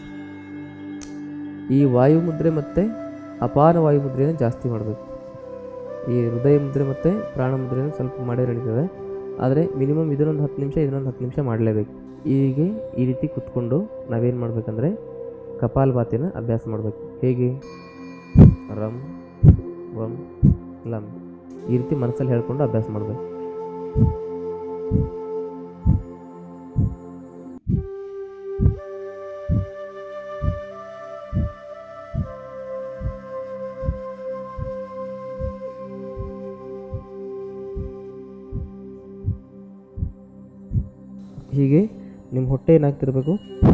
ಈ ವಾಯು ಮುದ್ರೆ ಮತ್ತು ಅಪಾನ ವಾಯು ಮುದ್ರೆಯನ್ನು ಜಾಸ್ತಿ ಮಾಡಬೇಕು ಈ ಹೃದಯ ಮುದ್ರೆ ಮತ್ತು ಪ್ರಾಣ ಮುದ್ರೆಯನ್ನು ಸ್ವಲ್ಪ ಮಾಡೇ ನಡೀತದೆ ಆದರೆ ಮಿನಿಮಮ್ ಇದನ್ನೊಂದು ಹತ್ತು ನಿಮಿಷ ಇದನ್ನೊಂದು ಹತ್ತು ನಿಮಿಷ ಮಾಡಲೇಬೇಕು ಹೀಗೆ ಈ ರೀತಿ ಕುತ್ಕೊಂಡು ನಾವೇನು ಮಾಡಬೇಕಂದ್ರೆ ಕಪಾಲಭಾತಿನ ಅಭ್ಯಾಸ ಮಾಡಬೇಕು ಹೇಗೆ ರಮ್ ವಂ ಲಂ ಈ ರೀತಿ ಮನಸ್ಸಲ್ಲಿ ಹೇಳ್ಕೊಂಡು ಅಭ್ಯಾಸ ಮಾಡಬೇಕು ಹೀಗೆ ನಿಮ್ಮ ಹೊಟ್ಟೆ ಏನಾಗ್ತಿರ್ಬೇಕು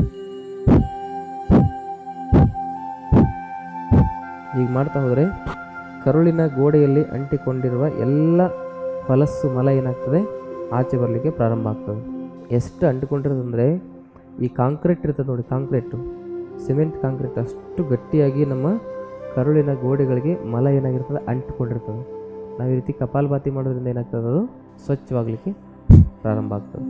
ಹೀಗೆ ಮಾಡ್ತಾ ಹೋದರೆ ಕರುಳಿನ ಗೋಡೆಯಲ್ಲಿ ಅಂಟಿಕೊಂಡಿರುವ ಎಲ್ಲ ಹೊಲಸು ಮಲ ಏನಾಗ್ತದೆ ಆಚೆ ಬರಲಿಕ್ಕೆ ಪ್ರಾರಂಭ ಆಗ್ತದೆ ಎಷ್ಟು ಅಂಟಿಕೊಂಡಿರೋದಂದರೆ ಈ ಕಾಂಕ್ರೀಟ್ ಇರ್ತದೆ ನೋಡಿ ಕಾಂಕ್ರೀಟು ಸಿಮೆಂಟ್ ಕಾಂಕ್ರೀಟ್ ಅಷ್ಟು ಗಟ್ಟಿಯಾಗಿ ನಮ್ಮ ಕರುಳಿನ ಗೋಡೆಗಳಿಗೆ ಮಲ ಏನಾಗಿರ್ತದೆ ಅಂಟಿಕೊಂಡಿರ್ತದೆ ನಾವು ಈ ರೀತಿ ಕಪಾಲಭಾತಿ ಮಾಡೋದ್ರಿಂದ ಏನಾಗ್ತದೆ ಅದು ಸ್ವಚ್ಛವಾಗಲಿಕ್ಕೆ ಪ್ರಾರಂಭ ಆಗ್ತದೆ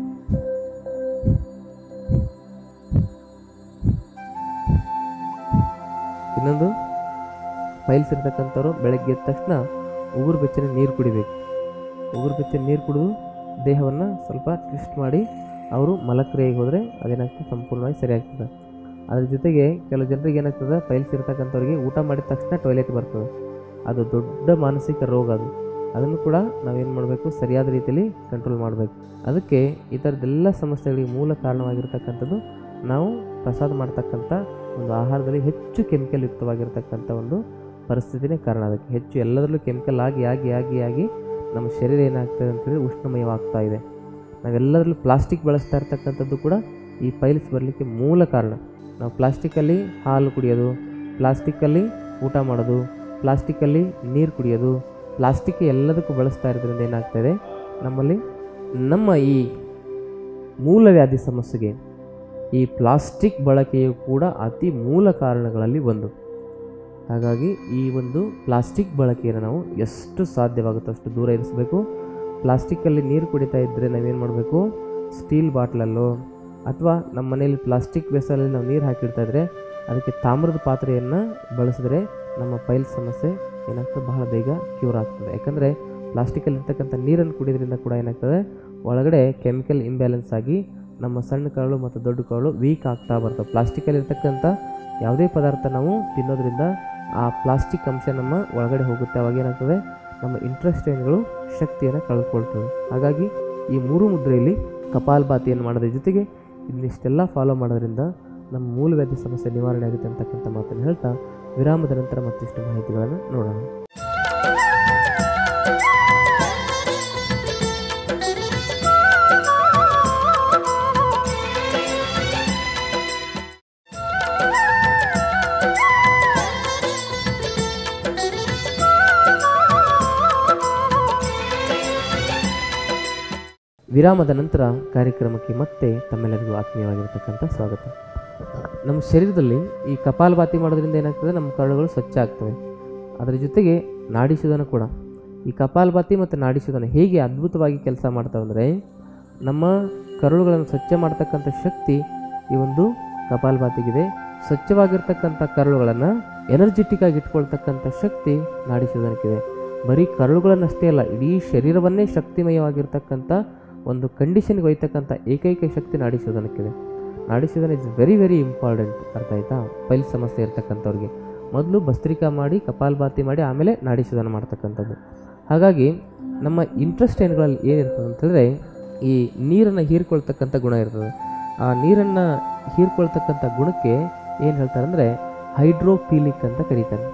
ಇನ್ನೊಂದು ಪೈಲ್ಸ್ ಇರ್ತಕ್ಕಂಥವ್ರು ಬೆಳಗ್ಗೆ ಎದ್ದ ತಕ್ಷಣ ಉಗುರು ಬೆಚ್ಚನೆ ನೀರು ಕುಡಿಬೇಕು ಉಗುರು ಬೆಚ್ಚನೆ ನೀರು ಕುಡಿದು ದೇಹವನ್ನು ಸ್ವಲ್ಪ ಟ್ವಿಸ್ಟ್ ಮಾಡಿ ಅವರು ಮಲಕ್ರಿಯೆಗೆ ಹೋದರೆ ಅದೇನಾಗ್ತದೆ ಸಂಪೂರ್ಣವಾಗಿ ಸರಿಯಾಗ್ತದೆ ಅದ್ರ ಜೊತೆಗೆ ಕೆಲವು ಜನರಿಗೆ ಏನಾಗ್ತದೆ ಪೈಲ್ಸ್ ಇರ್ತಕ್ಕಂಥವ್ರಿಗೆ ಊಟ ಮಾಡಿದ ತಕ್ಷಣ ಟಾಯ್ಲೆಟ್ ಬರ್ತದೆ ಅದು ದೊಡ್ಡ ಮಾನಸಿಕ ರೋಗ ಅದು ಅದನ್ನು ಕೂಡ ನಾವೇನು ಮಾಡಬೇಕು ಸರಿಯಾದ ರೀತಿಯಲ್ಲಿ ಕಂಟ್ರೋಲ್ ಮಾಡಬೇಕು ಅದಕ್ಕೆ ಈ ಥರದ್ದೆಲ್ಲ ಸಮಸ್ಯೆಗಳಿಗೆ ಮೂಲ ಕಾರಣವಾಗಿರ್ತಕ್ಕಂಥದ್ದು ನಾವು ಪ್ರಸಾದ ಮಾಡ್ತಕ್ಕಂಥ ಒಂದು ಆಹಾರದಲ್ಲಿ ಹೆಚ್ಚು ಕೆಮಿಕಲ್ ಯುಕ್ತವಾಗಿರ್ತಕ್ಕಂಥ ಒಂದು ಪರಿಸ್ಥಿತಿನೇ ಕಾರಣ ಅದಕ್ಕೆ ಹೆಚ್ಚು ಎಲ್ಲದರಲ್ಲೂ ಕೆಮಿಕಲ್ ಆಗಿ ಆಗಿ ಆಗಿ ಆಗಿ ನಮ್ಮ ಶರೀರ ಏನಾಗ್ತದೆ ಅಂತೇಳಿ ಉಷ್ಣಮಯವಾಗ್ತಾ ಇದೆ ನಾವೆಲ್ಲದರಲ್ಲೂ ಪ್ಲಾಸ್ಟಿಕ್ ಬಳಸ್ತಾ ಇರ್ತಕ್ಕಂಥದ್ದು ಕೂಡ ಈ ಪೈಲ್ಸ್ ಬರಲಿಕ್ಕೆ ಮೂಲ ಕಾರಣ ನಾವು ಪ್ಲಾಸ್ಟಿಕ್ಕಲ್ಲಿ ಹಾಲು ಕುಡಿಯೋದು ಪ್ಲಾಸ್ಟಿಕ್ಕಲ್ಲಿ ಊಟ ಮಾಡೋದು ಪ್ಲಾಸ್ಟಿಕ್ಕಲ್ಲಿ ನೀರು ಕುಡಿಯೋದು ಪ್ಲಾಸ್ಟಿಕ್ ಎಲ್ಲದಕ್ಕೂ ಬಳಸ್ತಾ ಇರೋದ್ರಿಂದ ಏನಾಗ್ತಾಯಿದೆ ನಮ್ಮಲ್ಲಿ ನಮ್ಮ ಈ ಮೂಲವ್ಯಾಧಿ ಸಮಸ್ಯೆಗೆ ಈ ಪ್ಲಾಸ್ಟಿಕ್ ಬಳಕೆಯು ಕೂಡ ಅತಿ ಮೂಲ ಕಾರಣಗಳಲ್ಲಿ ಒಂದು ಹಾಗಾಗಿ ಈ ಒಂದು ಪ್ಲಾಸ್ಟಿಕ್ ಬಳಕೆಯನ್ನು ನಾವು ಎಷ್ಟು ಸಾಧ್ಯವಾಗುತ್ತೋ ಅಷ್ಟು ದೂರ ಇರಿಸಬೇಕು ಪ್ಲಾಸ್ಟಿಕ್ಕಲ್ಲಿ ನೀರು ಕುಡಿತಾ ಇದ್ದರೆ ನಾವೇನು ಮಾಡಬೇಕು ಸ್ಟೀಲ್ ಬಾಟ್ಲಲ್ಲೋ ಅಥವಾ ನಮ್ಮ ಮನೆಯಲ್ಲಿ ಪ್ಲಾಸ್ಟಿಕ್ ವೆಸಲಲ್ಲಿ ನಾವು ನೀರು ಹಾಕಿಡ್ತಾ ಇದ್ದರೆ ಅದಕ್ಕೆ ತಾಮ್ರದ ಪಾತ್ರೆಯನ್ನು ಬಳಸಿದ್ರೆ ನಮ್ಮ ಪೈಲ್ ಸಮಸ್ಯೆ ಏನಾಗ್ತದೆ ಬಹಳ ಬೇಗ ಕ್ಯೂರ್ ಆಗ್ತದೆ ಯಾಕಂದರೆ ಪ್ಲಾಸ್ಟಿಕಲ್ಲಿ ಇರ್ತಕ್ಕಂಥ ನೀರನ್ನು ಕುಡಿಯೋದ್ರಿಂದ ಕೂಡ ಏನಾಗ್ತದೆ ಒಳಗಡೆ ಕೆಮಿಕಲ್ ಇಂಬ್ಯಾಲೆನ್ಸ್ ಆಗಿ ನಮ್ಮ ಸಣ್ಣ ಕರಳು ಮತ್ತು ದೊಡ್ಡ ಕರಳು ವೀಕ್ ಆಗ್ತಾ ಬರ್ತವೆ ಪ್ಲಾಸ್ಟಿಕಲ್ಲಿ ಇರ್ತಕ್ಕಂಥ ಯಾವುದೇ ಪದಾರ್ಥ ನಾವು ತಿನ್ನೋದ್ರಿಂದ ಆ ಪ್ಲಾಸ್ಟಿಕ್ ಅಂಶ ನಮ್ಮ ಒಳಗಡೆ ಹೋಗುತ್ತೆ ಅವಾಗ ಏನಾಗ್ತದೆ ನಮ್ಮ ಇಂಟ್ರೆಸ್ಟೈನ್ಗಳು ಶಕ್ತಿಯನ್ನು ಕಳೆದುಕೊಳ್ತವೆ ಹಾಗಾಗಿ ಈ ಮೂರು ಮುದ್ರೆಯಲ್ಲಿ ಕಪಾಲ್ಭಾತಿಯನ್ನು ಮಾಡೋದ್ರ ಜೊತೆಗೆ ಇದನ್ನಿಷ್ಟೆಲ್ಲ ಫಾಲೋ ಮಾಡೋದ್ರಿಂದ ನಮ್ಮ ಮೂಲವ್ಯಾಧಿ ಸಮಸ್ಯೆ ನಿವಾರಣೆ ಆಗುತ್ತೆ ಅಂತಕ್ಕಂಥ ಮಾತನ್ನು ಹೇಳ್ತಾ ವಿರಾಮದ ನಂತರ ಮತ್ತಿಷ್ಟು ಮಾಹಿತಿಗಳನ್ನು ನೋಡೋಣ ವಿರಾಮದ ನಂತರ ಕಾರ್ಯಕ್ರಮಕ್ಕೆ ಮತ್ತೆ ತಮ್ಮೆಲ್ಲರಿಗೂ ಆತ್ಮೀಯವಾಗಿರ್ತಕ್ಕಂಥ ಸ್ವಾಗತ ನಮ್ಮ ಶರೀರದಲ್ಲಿ ಈ ಕಪಾಲಭಾತಿ ಮಾಡೋದ್ರಿಂದ ಏನಾಗ್ತದೆ ನಮ್ಮ ಕರಳುಗಳು ಸ್ವಚ್ಛ ಆಗ್ತವೆ ಅದರ ಜೊತೆಗೆ ನಾಡಿ ಶೋಧನ ಕೂಡ ಈ ಕಪಾಲಭಾತಿ ಮತ್ತು ನಾಡಿ ಶೋಧನ ಹೇಗೆ ಅದ್ಭುತವಾಗಿ ಕೆಲಸ ಮಾಡ್ತಾವೆ ಅಂದರೆ ನಮ್ಮ ಕರುಳುಗಳನ್ನು ಸ್ವಚ್ಛ ಮಾಡ್ತಕ್ಕಂಥ ಶಕ್ತಿ ಈ ಒಂದು ಕಪಾಲಭಾತಿಗಿದೆ ಸ್ವಚ್ಛವಾಗಿರ್ತಕ್ಕಂಥ ಕರುಳುಗಳನ್ನು ಎನರ್ಜೆಟಿಕ್ ಆಗಿ ಇಟ್ಕೊಳ್ತಕ್ಕಂಥ ಶಕ್ತಿ ನಾಡಿ ಶೋಧನಕ್ಕಿದೆ ಬರೀ ಕರುಳುಗಳನ್ನಷ್ಟೇ ಅಲ್ಲ ಇಡೀ ಶರೀರವನ್ನೇ ಶಕ್ತಿಮಯವಾಗಿರ್ತಕ್ಕಂಥ ಒಂದು ಕಂಡೀಷನ್ಗೆ ಒಯ್ತಕ್ಕಂಥ ಏಕೈಕ ಶಕ್ತಿ ನಾಡಿ ಶೋಧನಕ್ಕಿದೆ ನಾಡಿ ಶೋಧನ ಇಸ್ ವೆರಿ ವೆರಿ ಇಂಪಾರ್ಟೆಂಟ್ ಅರ್ಥ ಆಯ್ತಾ ಪೈಲ್ ಸಮಸ್ಯೆ ಇರ್ತಕ್ಕಂಥವ್ರಿಗೆ ಮೊದಲು ಭಸ್ತ್ರಿಕಾ ಮಾಡಿ ಕಪಾಲಭಾತಿ ಮಾಡಿ ಆಮೇಲೆ ನಾಡಿ ಶೋಧನ ಮಾಡ್ತಕ್ಕಂಥದ್ದು ಹಾಗಾಗಿ ನಮ್ಮ ಇಂಟ್ರೆಸ್ಟೈನ್ಗಳಲ್ಲಿ ಏನಿರ್ತದೆ ಅಂತಂದರೆ ಈ ನೀರನ್ನು ಹೀರ್ಕೊಳ್ತಕ್ಕಂಥ ಗುಣ ಇರ್ತದೆ ಆ ನೀರನ್ನು ಹೀರ್ಕೊಳ್ತಕ್ಕಂಥ ಗುಣಕ್ಕೆ ಏನು ಹೇಳ್ತಾರೆ ಅಂದರೆ ಹೈಡ್ರೋಫೀಲಿಕ್ ಅಂತ ಕರೀತಾರೆ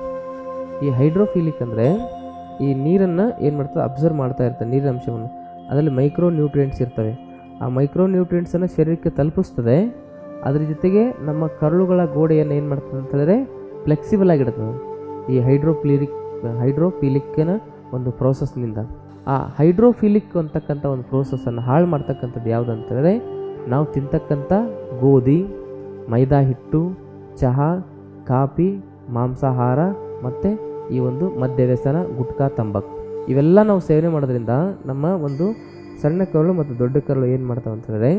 ಈ ಹೈಡ್ರೋಫೀಲಿಕ್ ಅಂದರೆ ಈ ನೀರನ್ನು ಏನು ಮಾಡ್ತದೆ ಅಬ್ಸರ್ವ್ ಮಾಡ್ತಾ ಇರ್ತದೆ ನೀರಿನ ಅಂಶವನ್ನು ಅದರಲ್ಲಿ ಮೈಕ್ರೋ ನ್ಯೂಟ್ರಿಯೆಂಟ್ಸ್ ಇರ್ತವೆ ಆ ಮೈಕ್ರೋ ನ್ಯೂಟ್ರಿಯೆಂಟ್ಸನ್ನು ಶರೀರಕ್ಕೆ ತಲುಪಿಸ್ತದೆ ಅದ್ರ ಜೊತೆಗೆ ನಮ್ಮ ಕರುಳುಗಳ ಗೋಡೆಯನ್ನು ಏನು ಮಾಡ್ತದೆ ಅಂತ ಹೇಳಿದ್ರೆ ಫ್ಲೆಕ್ಸಿಬಲ್ ಆಗಿಡ್ತದೆ ಈ ಹೈಡ್ರೋಫ್ಲಿರಿಕ್ ಹೈಡ್ರೋಫಿಲಿಕ್ನ ಒಂದು ಪ್ರೋಸೆಸ್ನಿಂದ ಆ ಹೈಡ್ರೋಫಿಲಿಕ್ ಅಂತಕ್ಕಂಥ ಒಂದು ಪ್ರೋಸೆಸ್ಸನ್ನು ಹಾಳು ಮಾಡ್ತಕ್ಕಂಥದ್ದು ಯಾವುದು ಅಂತ ಹೇಳಿದ್ರೆ ನಾವು ತಿಂತಕ್ಕಂಥ ಗೋಧಿ ಮೈದಾ ಹಿಟ್ಟು ಚಹಾ ಕಾಫಿ ಮಾಂಸಾಹಾರ ಮತ್ತು ಈ ಒಂದು ಮದ್ಯ ವ್ಯಸನ ಗುಟ್ಕಾ ತಂಬಾಕು ಇವೆಲ್ಲ ನಾವು ಸೇವನೆ ಮಾಡೋದ್ರಿಂದ ನಮ್ಮ ಒಂದು ಸಣ್ಣ ಕರಳು ಮತ್ತು ದೊಡ್ಡ ಕರಳು ಏನು ಮಾಡ್ತಾವೆ ಅಂತ ಹೇಳಿದ್ರೆ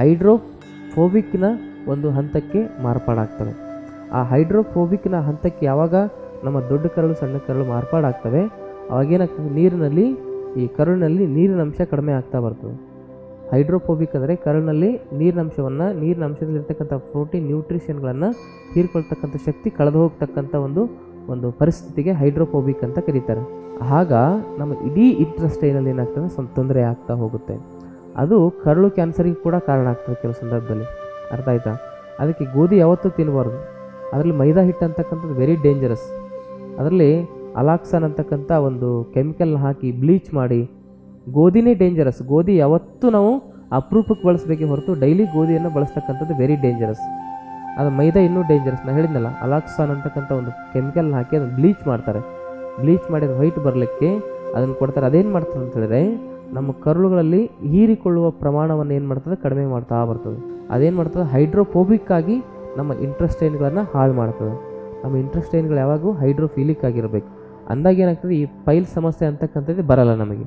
ಹೈಡ್ರೋಫೋಬಿಕ್ನ ಒಂದು ಹಂತಕ್ಕೆ ಮಾರ್ಪಾಡಾಗ್ತವೆ ಆ ಹೈಡ್ರೋಫೋಬಿಕ್ನ ಹಂತಕ್ಕೆ ಯಾವಾಗ ನಮ್ಮ ದೊಡ್ಡ ಕರಳು ಸಣ್ಣ ಕರಳು ಮಾರ್ಪಾಡಾಗ್ತವೆ ಅವಾಗೇನಾಗ್ತದೆ ನೀರಿನಲ್ಲಿ ಈ ಕರುಳಿನಲ್ಲಿ ನೀರಿನ ಅಂಶ ಕಡಿಮೆ ಆಗ್ತಾ ಬರ್ತದೆ ಹೈಡ್ರೋಫೋಬಿಕ್ ಅಂದರೆ ಕರುಳಿನಲ್ಲಿ ನೀರಿನ ಅಂಶವನ್ನು ನೀರಿನ ಅಂಶದಲ್ಲಿರ್ತಕ್ಕಂಥ ಪ್ರೋಟೀನ್ ನ್ಯೂಟ್ರಿಷನ್ಗಳನ್ನು ಹೀರ್ಕೊಳ್ತಕ್ಕಂಥ ಶಕ್ತಿ ಕಳೆದು ಹೋಗ್ತಕ್ಕಂಥ ಒಂದು ಒಂದು ಪರಿಸ್ಥಿತಿಗೆ ಹೈಡ್ರೋಫೋಬಿಕ್ ಅಂತ ಕರೀತಾರೆ ಆಗ ನಮ್ಮ ಇಡೀ ಇಂಟ್ರೆಸ್ಟೈನಲ್ಲಿ ಏನಾಗ್ತದೆ ಸ್ವಲ್ಪ ತೊಂದರೆ ಆಗ್ತಾ ಹೋಗುತ್ತೆ ಅದು ಕರಳು ಕ್ಯಾನ್ಸರಿಗೆ ಕೂಡ ಕಾರಣ ಆಗ್ತದೆ ಕೆಲವು ಸಂದರ್ಭದಲ್ಲಿ ಅರ್ಥ ಆಯ್ತಾ ಅದಕ್ಕೆ ಗೋಧಿ ಯಾವತ್ತೂ ತಿನ್ನಬಾರ್ದು ಅದರಲ್ಲಿ ಮೈದಾ ಹಿಟ್ಟು ಅಂತಕ್ಕಂಥದ್ದು ವೆರಿ ಡೇಂಜರಸ್ ಅದರಲ್ಲಿ ಅಲಾಕ್ಸನ್ ಅಂತಕ್ಕಂಥ ಒಂದು ಕೆಮಿಕಲ್ನ ಹಾಕಿ ಬ್ಲೀಚ್ ಮಾಡಿ ಗೋಧಿನೇ ಡೇಂಜರಸ್ ಗೋಧಿ ಯಾವತ್ತೂ ನಾವು ಅಪರೂಪಕ್ಕೆ ಬಳಸಬೇಕೆ ಹೊರತು ಡೈಲಿ ಗೋಧಿಯನ್ನು ಬಳಸ್ತಕ್ಕಂಥದ್ದು ವೆರಿ ಡೇಂಜರಸ್ ಅದು ಮೈದಾ ಇನ್ನೂ ಡೇಂಜರಸ್ ನಾನು ಹೇಳಿದ್ನಲ್ಲ ಅಲಾಕ್ಸಾನ್ ಅಂತಕ್ಕಂಥ ಒಂದು ಕೆಮಿಕಲ್ನ ಹಾಕಿ ಅದನ್ನು ಬ್ಲೀಚ್ ಮಾಡ್ತಾರೆ ಬ್ಲೀಚ್ ಮಾಡಿದ ವೈಟ್ ಬರಲಿಕ್ಕೆ ಅದನ್ನು ಕೊಡ್ತಾರೆ ಅದೇನು ಮಾಡ್ತದೆ ಅಂತ ಹೇಳಿದ್ರೆ ನಮ್ಮ ಕರುಳುಗಳಲ್ಲಿ ಹೀರಿಕೊಳ್ಳುವ ಪ್ರಮಾಣವನ್ನು ಏನು ಮಾಡ್ತದೆ ಕಡಿಮೆ ಮಾಡ್ತಾ ಬರ್ತದೆ ಅದೇನು ಮಾಡ್ತದೆ ಹೈಡ್ರೋಫೋಬಿಕ್ ಆಗಿ ನಮ್ಮ ಇಂಟ್ರೆಸ್ಟೈನ್ಗಳನ್ನು ಹಾಳು ಮಾಡ್ತದೆ ನಮ್ಮ ಇಂಟ್ರೆಸ್ಟೈನ್ಗಳು ಯಾವಾಗೂ ಹೈಡ್ರೋಫಿಲಿಕ್ ಆಗಿರಬೇಕು ಅಂದಾಗ ಏನಾಗ್ತದೆ ಈ ಪೈಲ್ ಸಮಸ್ಯೆ ಅಂತಕ್ಕಂಥದ್ದು ಬರಲ್ಲ ನಮಗೆ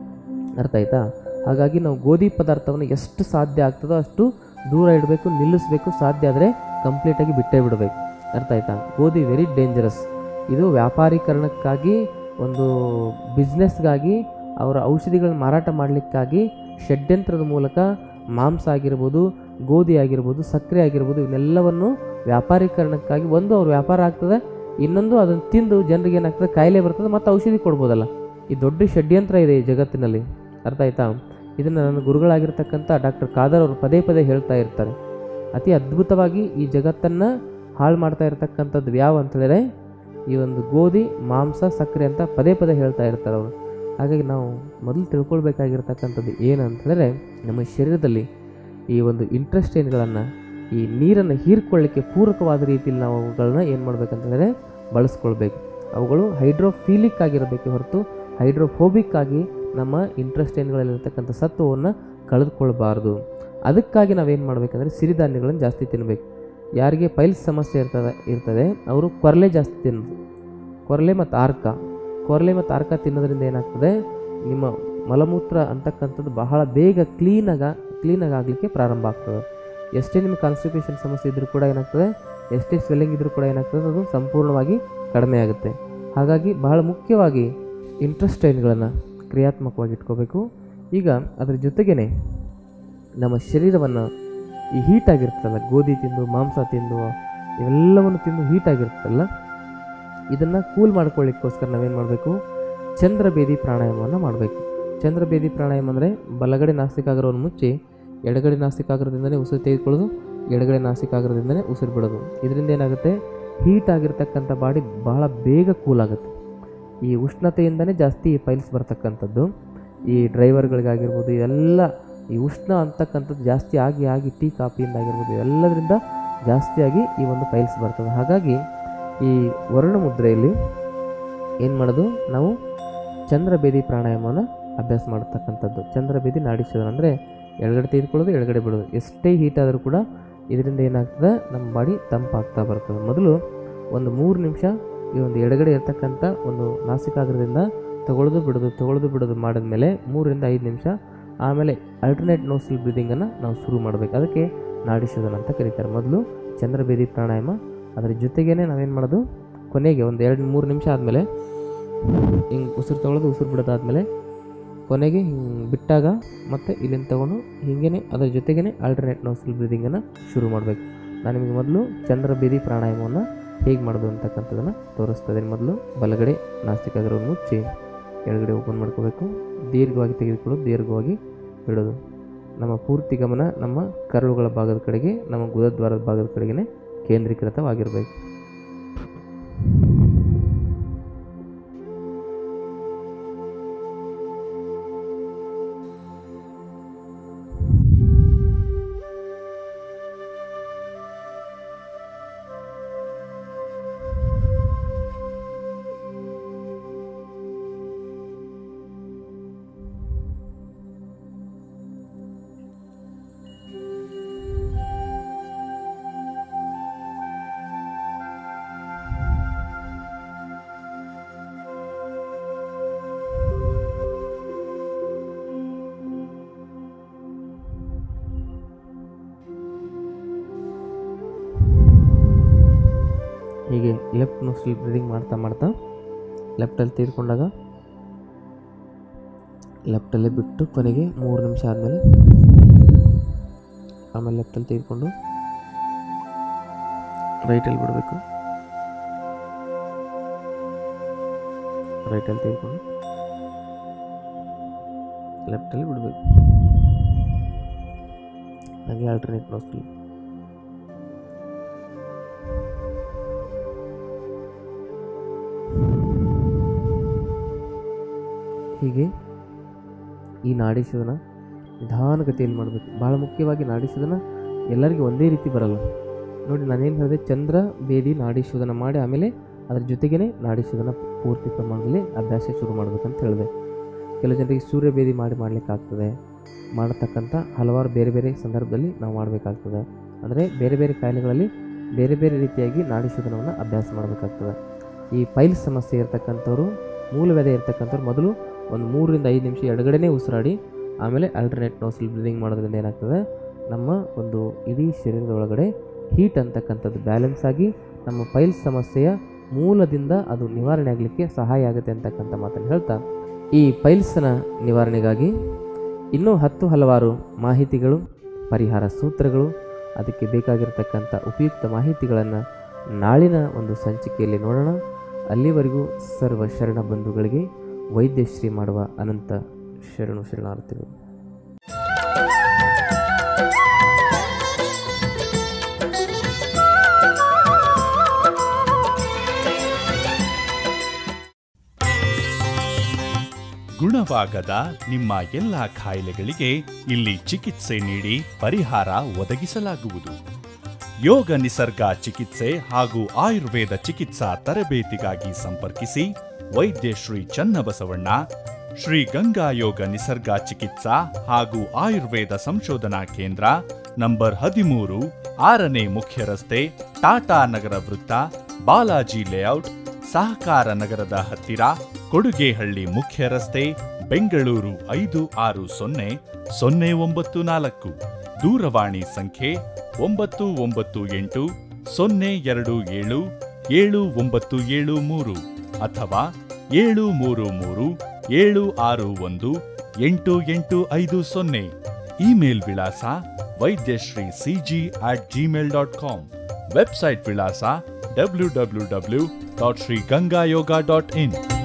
ಅರ್ಥ ಆಯ್ತಾ ಹಾಗಾಗಿ ನಾವು ಗೋಧಿ ಪದಾರ್ಥವನ್ನು ಎಷ್ಟು ಸಾಧ್ಯ ಆಗ್ತದೋ ಅಷ್ಟು ದೂರ ಇಡಬೇಕು ನಿಲ್ಲಿಸಬೇಕು ಸಾಧ್ಯ ಆದರೆ ಕಂಪ್ಲೀಟಾಗಿ ಬಿಟ್ಟೇ ಬಿಡಬೇಕು ಅರ್ಥ ಆಯ್ತಾ ಗೋಧಿ ವೆರಿ ಡೇಂಜರಸ್ ಇದು ವ್ಯಾಪಾರೀಕರಣಕ್ಕಾಗಿ ಒಂದು ಬಿಸ್ನೆಸ್ಗಾಗಿ ಅವರ ಔಷಧಿಗಳನ್ನ ಮಾರಾಟ ಮಾಡಲಿಕ್ಕಾಗಿ ಷಡ್ಯಂತ್ರದ ಮೂಲಕ ಮಾಂಸ ಆಗಿರ್ಬೋದು ಗೋಧಿ ಆಗಿರ್ಬೋದು ಸಕ್ಕರೆ ಆಗಿರ್ಬೋದು ಇವನ್ನೆಲ್ಲವನ್ನು ವ್ಯಾಪಾರೀಕರಣಕ್ಕಾಗಿ ಒಂದು ಅವ್ರ ವ್ಯಾಪಾರ ಆಗ್ತದೆ ಇನ್ನೊಂದು ಅದನ್ನು ತಿಂದು ಜನರಿಗೆ ಏನಾಗ್ತದೆ ಕಾಯಿಲೆ ಬರ್ತದೆ ಮತ್ತು ಔಷಧಿ ಕೊಡ್ಬೋದಲ್ಲ ಈ ದೊಡ್ಡ ಷಡ್ಯಂತ್ರ ಇದೆ ಈ ಜಗತ್ತಿನಲ್ಲಿ ಅರ್ಥ ಆಯ್ತಾ ಇದನ್ನು ನನ್ನ ಗುರುಗಳಾಗಿರ್ತಕ್ಕಂಥ ಡಾಕ್ಟರ್ ಖಾದರ್ ಅವರು ಪದೇ ಪದೇ ಹೇಳ್ತಾ ಇರ್ತಾರೆ ಅತಿ ಅದ್ಭುತವಾಗಿ ಈ ಜಗತ್ತನ್ನು ಹಾಳು ಮಾಡ್ತಾ ಇರತಕ್ಕಂಥದ್ದು ಯಾವ ಅಂತ ಹೇಳಿದ್ರೆ ಈ ಒಂದು ಗೋಧಿ ಮಾಂಸ ಸಕ್ಕರೆ ಅಂತ ಪದೇ ಪದೇ ಹೇಳ್ತಾ ಇರ್ತಾರೆ ಅವರು ಹಾಗಾಗಿ ನಾವು ಮೊದಲು ತಿಳ್ಕೊಳ್ಬೇಕಾಗಿರ್ತಕ್ಕಂಥದ್ದು ಏನು ಅಂತ ಹೇಳಿದ್ರೆ ನಮ್ಮ ಶರೀರದಲ್ಲಿ ಈ ಒಂದು ಇಂಟ್ರೆಸ್ಟೈನ್ಗಳನ್ನು ಈ ನೀರನ್ನು ಹೀರ್ಕೊಳ್ಳಿಕ್ಕೆ ಪೂರಕವಾದ ರೀತಿಯಲ್ಲಿ ನಾವು ಅವುಗಳನ್ನ ಏನು ಮಾಡ್ಬೇಕಂತ ಹೇಳಿದ್ರೆ ಬಳಸ್ಕೊಳ್ಬೇಕು ಅವುಗಳು ಹೈಡ್ರೋಫೀಲಿಕ್ ಆಗಿರಬೇಕೆ ಹೊರತು ಹೈಡ್ರೋಫೋಬಿಕ್ ಆಗಿ ನಮ್ಮ ಇಂಟ್ರೆಸ್ಟೈನ್ಗಳಲ್ಲಿರ್ತಕ್ಕಂಥ ಸತ್ವವನ್ನು ಕಳೆದುಕೊಳ್ಬಾರ್ದು ಅದಕ್ಕಾಗಿ ನಾವೇನು ಮಾಡಬೇಕಂದ್ರೆ ಸಿರಿಧಾನ್ಯಗಳನ್ನು ಜಾಸ್ತಿ ತಿನ್ನಬೇಕು ಯಾರಿಗೆ ಪೈಲ್ಸ್ ಸಮಸ್ಯೆ ಇರ್ತದೆ ಇರ್ತದೆ ಅವರು ಕೊರಲೆ ಜಾಸ್ತಿ ತಿನ್ನೋದು ಕೊರಲೆ ಮತ್ತು ಆರ್ಕ ಕೊರಲೆ ಮತ್ತು ಆರ್ಕ ತಿನ್ನೋದ್ರಿಂದ ಏನಾಗ್ತದೆ ನಿಮ್ಮ ಮಲಮೂತ್ರ ಅಂತಕ್ಕಂಥದ್ದು ಬಹಳ ಬೇಗ ಕ್ಲೀನಾಗ ಕ್ಲೀನಾಗಿ ಆಗಲಿಕ್ಕೆ ಪ್ರಾರಂಭ ಆಗ್ತದೆ ಎಷ್ಟೇ ನಿಮಗೆ ಕಾನ್ಸ್ಟಿಪೇಷನ್ ಸಮಸ್ಯೆ ಇದ್ದರೂ ಕೂಡ ಏನಾಗ್ತದೆ ಎಷ್ಟೇ ಸ್ವೆಲ್ಲಿಂಗ್ ಇದ್ದರೂ ಕೂಡ ಏನಾಗ್ತದೆ ಅದು ಸಂಪೂರ್ಣವಾಗಿ ಕಡಿಮೆ ಆಗುತ್ತೆ ಹಾಗಾಗಿ ಬಹಳ ಮುಖ್ಯವಾಗಿ ಇಂಟ್ರೆಸ್ಟೈನ್ಗಳನ್ನು ಕ್ರಿಯಾತ್ಮಕವಾಗಿ ಇಟ್ಕೋಬೇಕು ಈಗ ಅದರ ಜೊತೆಗೇ ನಮ್ಮ ಶರೀರವನ್ನು ಈ ಹೀಟ್ ಆಗಿರ್ತಲ್ಲ ಗೋಧಿ ತಿಂದು ಮಾಂಸ ತಿಂದು ಇವೆಲ್ಲವನ್ನು ತಿಂದು ಹೀಟ್ ಆಗಿರ್ತಲ್ಲ ಇದನ್ನು ಕೂಲ್ ಮಾಡ್ಕೊಳ್ಳಿಕ್ಕೋಸ್ಕರ ನಾವೇನು ಮಾಡಬೇಕು ಚಂದ್ರಬೇದಿ ಪ್ರಾಣಾಯಾಮವನ್ನು ಮಾಡಬೇಕು ಚಂದ್ರಬೇದಿ ಪ್ರಾಣಾಯಾಮ ಅಂದರೆ ಬಲಗಡೆ ನಾಸಿಕಾಗ್ರವನ್ನು ಮುಚ್ಚಿ ಎಡಗಡೆ ನಾಸಿಕಾಗ್ರದಿಂದನೇ ಉಸಿರು ತೆಗೆದುಕೊಳ್ಳೋದು ಎಡಗಡೆ ನಾಸಿಕಾಗ್ರದಿಂದನೇ ಉಸಿರು ಬಿಡೋದು ಇದರಿಂದ ಏನಾಗುತ್ತೆ ಹೀಟ್ ಆಗಿರ್ತಕ್ಕಂಥ ಬಾಡಿ ಬಹಳ ಬೇಗ ಕೂಲ್ ಆಗುತ್ತೆ ಈ ಉಷ್ಣತೆಯಿಂದನೇ ಜಾಸ್ತಿ ಪೈಲ್ಸ್ ಬರ್ತಕ್ಕಂಥದ್ದು ಈ ಡ್ರೈವರ್ಗಳಿಗಾಗಿರ್ಬೋದು ಎಲ್ಲ ಈ ಉಷ್ಣ ಅಂತಕ್ಕಂಥದ್ದು ಜಾಸ್ತಿ ಆಗಿ ಆಗಿ ಟೀ ಕಾಫಿಯಿಂದಾಗಿರ್ಬೋದು ಎಲ್ಲದರಿಂದ ಜಾಸ್ತಿಯಾಗಿ ಈ ಒಂದು ಪೈಲ್ಸ್ ಬರ್ತದೆ ಹಾಗಾಗಿ ಈ ವರ್ಣ ಮುದ್ರೆಯಲ್ಲಿ ಏನು ಮಾಡೋದು ನಾವು ಚಂದ್ರಬೇದಿ ಪ್ರಾಣಾಯಾಮವನ್ನು ಅಭ್ಯಾಸ ಮಾಡತಕ್ಕಂಥದ್ದು ಚಂದ್ರಬೇದಿ ನಾಡಿಸೋದು ಅಂದರೆ ಎಡಗಡೆ ತೆಗೆದುಕೊಳ್ಳೋದು ಎಡಗಡೆ ಬಿಡೋದು ಎಷ್ಟೇ ಹೀಟ್ ಆದರೂ ಕೂಡ ಇದರಿಂದ ಏನಾಗ್ತದೆ ನಮ್ಮ ಬಾಡಿ ತಂಪಾಗ್ತಾ ಬರ್ತದೆ ಮೊದಲು ಒಂದು ಮೂರು ನಿಮಿಷ ಈ ಒಂದು ಎಡಗಡೆ ಇರ್ತಕ್ಕಂಥ ಒಂದು ನಾಸಿಕಾಗ್ರದಿಂದ ತಗೊಳ್ಳೋದು ಬಿಡೋದು ತಗೊಳ್ಳೋದು ಬಿಡೋದು ಮಾಡಿದ್ಮೇಲೆ ಮೂರರಿಂದ ಐದು ನಿಮಿಷ ಆಮೇಲೆ ಅಲ್ಟರ್ನೇಟ್ ನೋಸಲ್ ಬ್ರೀದಿಂಗನ್ನು ನಾವು ಶುರು ಮಾಡಬೇಕು ಅದಕ್ಕೆ ನಾಡಿ ಶೋಧನ ಅಂತ ಕರೀತಾರೆ ಮೊದಲು ಚಂದ್ರಬೇದಿ ಪ್ರಾಣಾಯಾಮ ಅದರ ಜೊತೆಗೇ ನಾವೇನು ಮಾಡೋದು ಕೊನೆಗೆ ಒಂದು ಎರಡು ಮೂರು ನಿಮಿಷ ಆದಮೇಲೆ ಹಿಂಗೆ ಉಸಿರು ತೊಗೊಳ್ಳೋದು ಉಸಿರು ಬಿಡೋದಾದಮೇಲೆ ಕೊನೆಗೆ ಹಿಂಗೆ ಬಿಟ್ಟಾಗ ಮತ್ತೆ ಇಲ್ಲಿಂದ ತೊಗೊಂಡು ಹೀಗೇ ಅದರ ಜೊತೆಗೇ ಆಲ್ಟರ್ನೇಟ್ ನೋಸಲ್ ಬ್ರೀದಿಂಗನ್ನು ಶುರು ಮಾಡಬೇಕು ನಾನು ನಿಮಗೆ ಮೊದಲು ಚಂದ್ರಬೇದಿ ಪ್ರಾಣಾಯಾಮವನ್ನು ಹೇಗೆ ಮಾಡೋದು ಅಂತಕ್ಕಂಥದ್ದನ್ನು ತೋರಿಸ್ತಾ ಇದ್ದೀನಿ ಮೊದಲು ಬಲಗಡೆ ನಾಸ್ತಿಕಾಗ್ರವನ್ನು ಮುಚ್ಚಿ ಎಡಗಡೆ ಓಪನ್ ಮಾಡ್ಕೋಬೇಕು ದೀರ್ಘವಾಗಿ ತೆಗೆದುಕೊಳ್ಳೋದು ದೀರ್ಘವಾಗಿ ಬಿಡೋದು ನಮ್ಮ ಪೂರ್ತಿ ಗಮನ ನಮ್ಮ ಕರಳುಗಳ ಭಾಗದ ಕಡೆಗೆ ನಮ್ಮ ಗುದದ್ವಾರದ ಭಾಗದ ಕಡೆಗೆ ಕೇಂದ್ರೀಕೃತವಾಗಿರಬೇಕು ಹೀಗೆ ಲೆಫ್ಟ್ ನೋಸ್ಟ್ರಲ್ ಬ್ರೀದಿಂಗ್ ಮಾಡ್ತಾ ಮಾಡ್ತಾ ಲೆಫ್ಟಲ್ಲಿ ತೆಗೆದುಕೊಂಡಾಗ ಲೆಫ್ಟಲ್ಲೇ ಬಿಟ್ಟು ಕೊನೆಗೆ ಮೂರು ನಿಮಿಷ ಆದಮೇಲೆ ಆಮೇಲೆ ಲೆಫ್ಟಲ್ಲಿ ತೆಗೆದುಕೊಂಡು ರೈಟಲ್ಲಿ ಬಿಡಬೇಕು ರೈಟಲ್ಲಿ ತೆಗೆದುಕೊಂಡು ಲೆಫ್ಟಲ್ಲಿ ಬಿಡಬೇಕು ಹಾಗೆ ಆಲ್ಟರ್ನೇಟ್ ನೋಸ್ಟ್ರಲ್ ಹೀಗೆ ಈ ನಾಡಿ ಶೋಧನ ನಿಧಾನಗತಿಯಲ್ಲಿ ಮಾಡಬೇಕು ಭಾಳ ಮುಖ್ಯವಾಗಿ ನಾಡಿ ಶೋಧನ ಎಲ್ಲರಿಗೂ ಒಂದೇ ರೀತಿ ಬರಲ್ಲ ನೋಡಿ ನಾನೇನು ಹೇಳಿದೆ ಚಂದ್ರ ಬೇದಿ ನಾಡಿ ಶೋಧನ ಮಾಡಿ ಆಮೇಲೆ ಅದ್ರ ಜೊತೆಗೇ ನಾಡಿ ಶೋಧನ ಪೂರ್ತಿ ಪ್ರಮಾಣದಲ್ಲಿ ಅಭ್ಯಾಸ ಶುರು ಮಾಡಬೇಕಂತ ಹೇಳಿದೆ ಕೆಲವು ಜನರಿಗೆ ಸೂರ್ಯ ಬೇದಿ ಮಾಡಿ ಮಾಡಲಿಕ್ಕಾಗ್ತದೆ ಮಾಡತಕ್ಕಂಥ ಹಲವಾರು ಬೇರೆ ಬೇರೆ ಸಂದರ್ಭದಲ್ಲಿ ನಾವು ಮಾಡಬೇಕಾಗ್ತದೆ ಅಂದರೆ ಬೇರೆ ಬೇರೆ ಕಾಯಿಲೆಗಳಲ್ಲಿ ಬೇರೆ ಬೇರೆ ರೀತಿಯಾಗಿ ನಾಡಿ ಶೋಧನವನ್ನು ಅಭ್ಯಾಸ ಮಾಡಬೇಕಾಗ್ತದೆ ಈ ಪೈಲ್ಸ್ ಸಮಸ್ಯೆ ಇರತಕ್ಕಂಥವ್ರು ಮೂಲವ್ಯಾಧಿ ಇರತಕ್ಕಂಥವ್ರು ಮೊದಲು ಒಂದು ಮೂರರಿಂದ ಐದು ನಿಮಿಷ ಎಡಗಡೆನೇ ಉಸಿರಾಡಿ ಆಮೇಲೆ ಆಲ್ಟರ್ನೇಟ್ ನೋಸಲ್ ಬ್ರೀದಿಂಗ್ ಮಾಡೋದ್ರಿಂದ ಏನಾಗ್ತದೆ ನಮ್ಮ ಒಂದು ಇಡೀ ಶರೀರದ ಒಳಗಡೆ ಹೀಟ್ ಅಂತಕ್ಕಂಥದ್ದು ಬ್ಯಾಲೆನ್ಸ್ ಆಗಿ ನಮ್ಮ ಪೈಲ್ಸ್ ಸಮಸ್ಯೆಯ ಮೂಲದಿಂದ ಅದು ನಿವಾರಣೆ ಆಗಲಿಕ್ಕೆ ಸಹಾಯ ಆಗುತ್ತೆ ಅಂತಕ್ಕಂಥ ಮಾತನ್ನು ಹೇಳ್ತಾ ಈ ಪೈಲ್ಸ್ನ ನಿವಾರಣೆಗಾಗಿ ಇನ್ನೂ ಹತ್ತು ಹಲವಾರು ಮಾಹಿತಿಗಳು ಪರಿಹಾರ ಸೂತ್ರಗಳು ಅದಕ್ಕೆ ಬೇಕಾಗಿರತಕ್ಕಂಥ ಉಪಯುಕ್ತ ಮಾಹಿತಿಗಳನ್ನು ನಾಳಿನ ಒಂದು ಸಂಚಿಕೆಯಲ್ಲಿ ನೋಡೋಣ ಅಲ್ಲಿವರೆಗೂ ಸರ್ವ ಶರಣ ಬಂಧುಗಳಿಗೆ ವೈದ್ಯಶ್ರೀ ಮಾಡುವ ಅನಂತ ಶರಣು ಶರಣಾರ್ಥಿಗಳು ಗುಣವಾಗದ ನಿಮ್ಮ ಎಲ್ಲ ಕಾಯಿಲೆಗಳಿಗೆ ಇಲ್ಲಿ ಚಿಕಿತ್ಸೆ ನೀಡಿ ಪರಿಹಾರ ಒದಗಿಸಲಾಗುವುದು ಯೋಗ ನಿಸರ್ಗ ಚಿಕಿತ್ಸೆ ಹಾಗೂ ಆಯುರ್ವೇದ ಚಿಕಿತ್ಸಾ ತರಬೇತಿಗಾಗಿ ಸಂಪರ್ಕಿಸಿ ವೈದ್ಯ ಶ್ರೀ ಚನ್ನಬಸವಣ್ಣ ಶ್ರೀ ಗಂಗಾ ಯೋಗ ನಿಸರ್ಗ ಚಿಕಿತ್ಸಾ ಹಾಗೂ ಆಯುರ್ವೇದ ಸಂಶೋಧನಾ ಕೇಂದ್ರ ನಂಬರ್ ಹದಿಮೂರು ಆರನೇ ಮುಖ್ಯ ರಸ್ತೆ ಟಾಟಾ ನಗರ ವೃತ್ತ ಬಾಲಾಜಿ ಲೇಔಟ್ ಸಹಕಾರ ನಗರದ ಹತ್ತಿರ ಕೊಡುಗೆಹಳ್ಳಿ ಮುಖ್ಯ ರಸ್ತೆ ಬೆಂಗಳೂರು ಐದು ಆರು ಸೊನ್ನೆ ಸೊನ್ನೆ ಒಂಬತ್ತು ನಾಲ್ಕು ದೂರವಾಣಿ ಸಂಖ್ಯೆ ಒಂಬತ್ತು ಒಂಬತ್ತು ಎಂಟು ಸೊನ್ನೆ ಎರಡು ಏಳು ಏಳು ಒಂಬತ್ತು ಏಳು ಮೂರು ಅಥವಾ ಏಳು ಮೂರು ಮೂರು ಏಳು ಆರು ಒಂದು ಎಂಟು ಎಂಟು ಐದು ಸೊನ್ನೆ ಇಮೇಲ್ ವಿಳಾಸ Vaidyashri CG at Gmail dot com website ವಿಳಾಸ W W W dot Shri Ganga yoga dot ಇನ್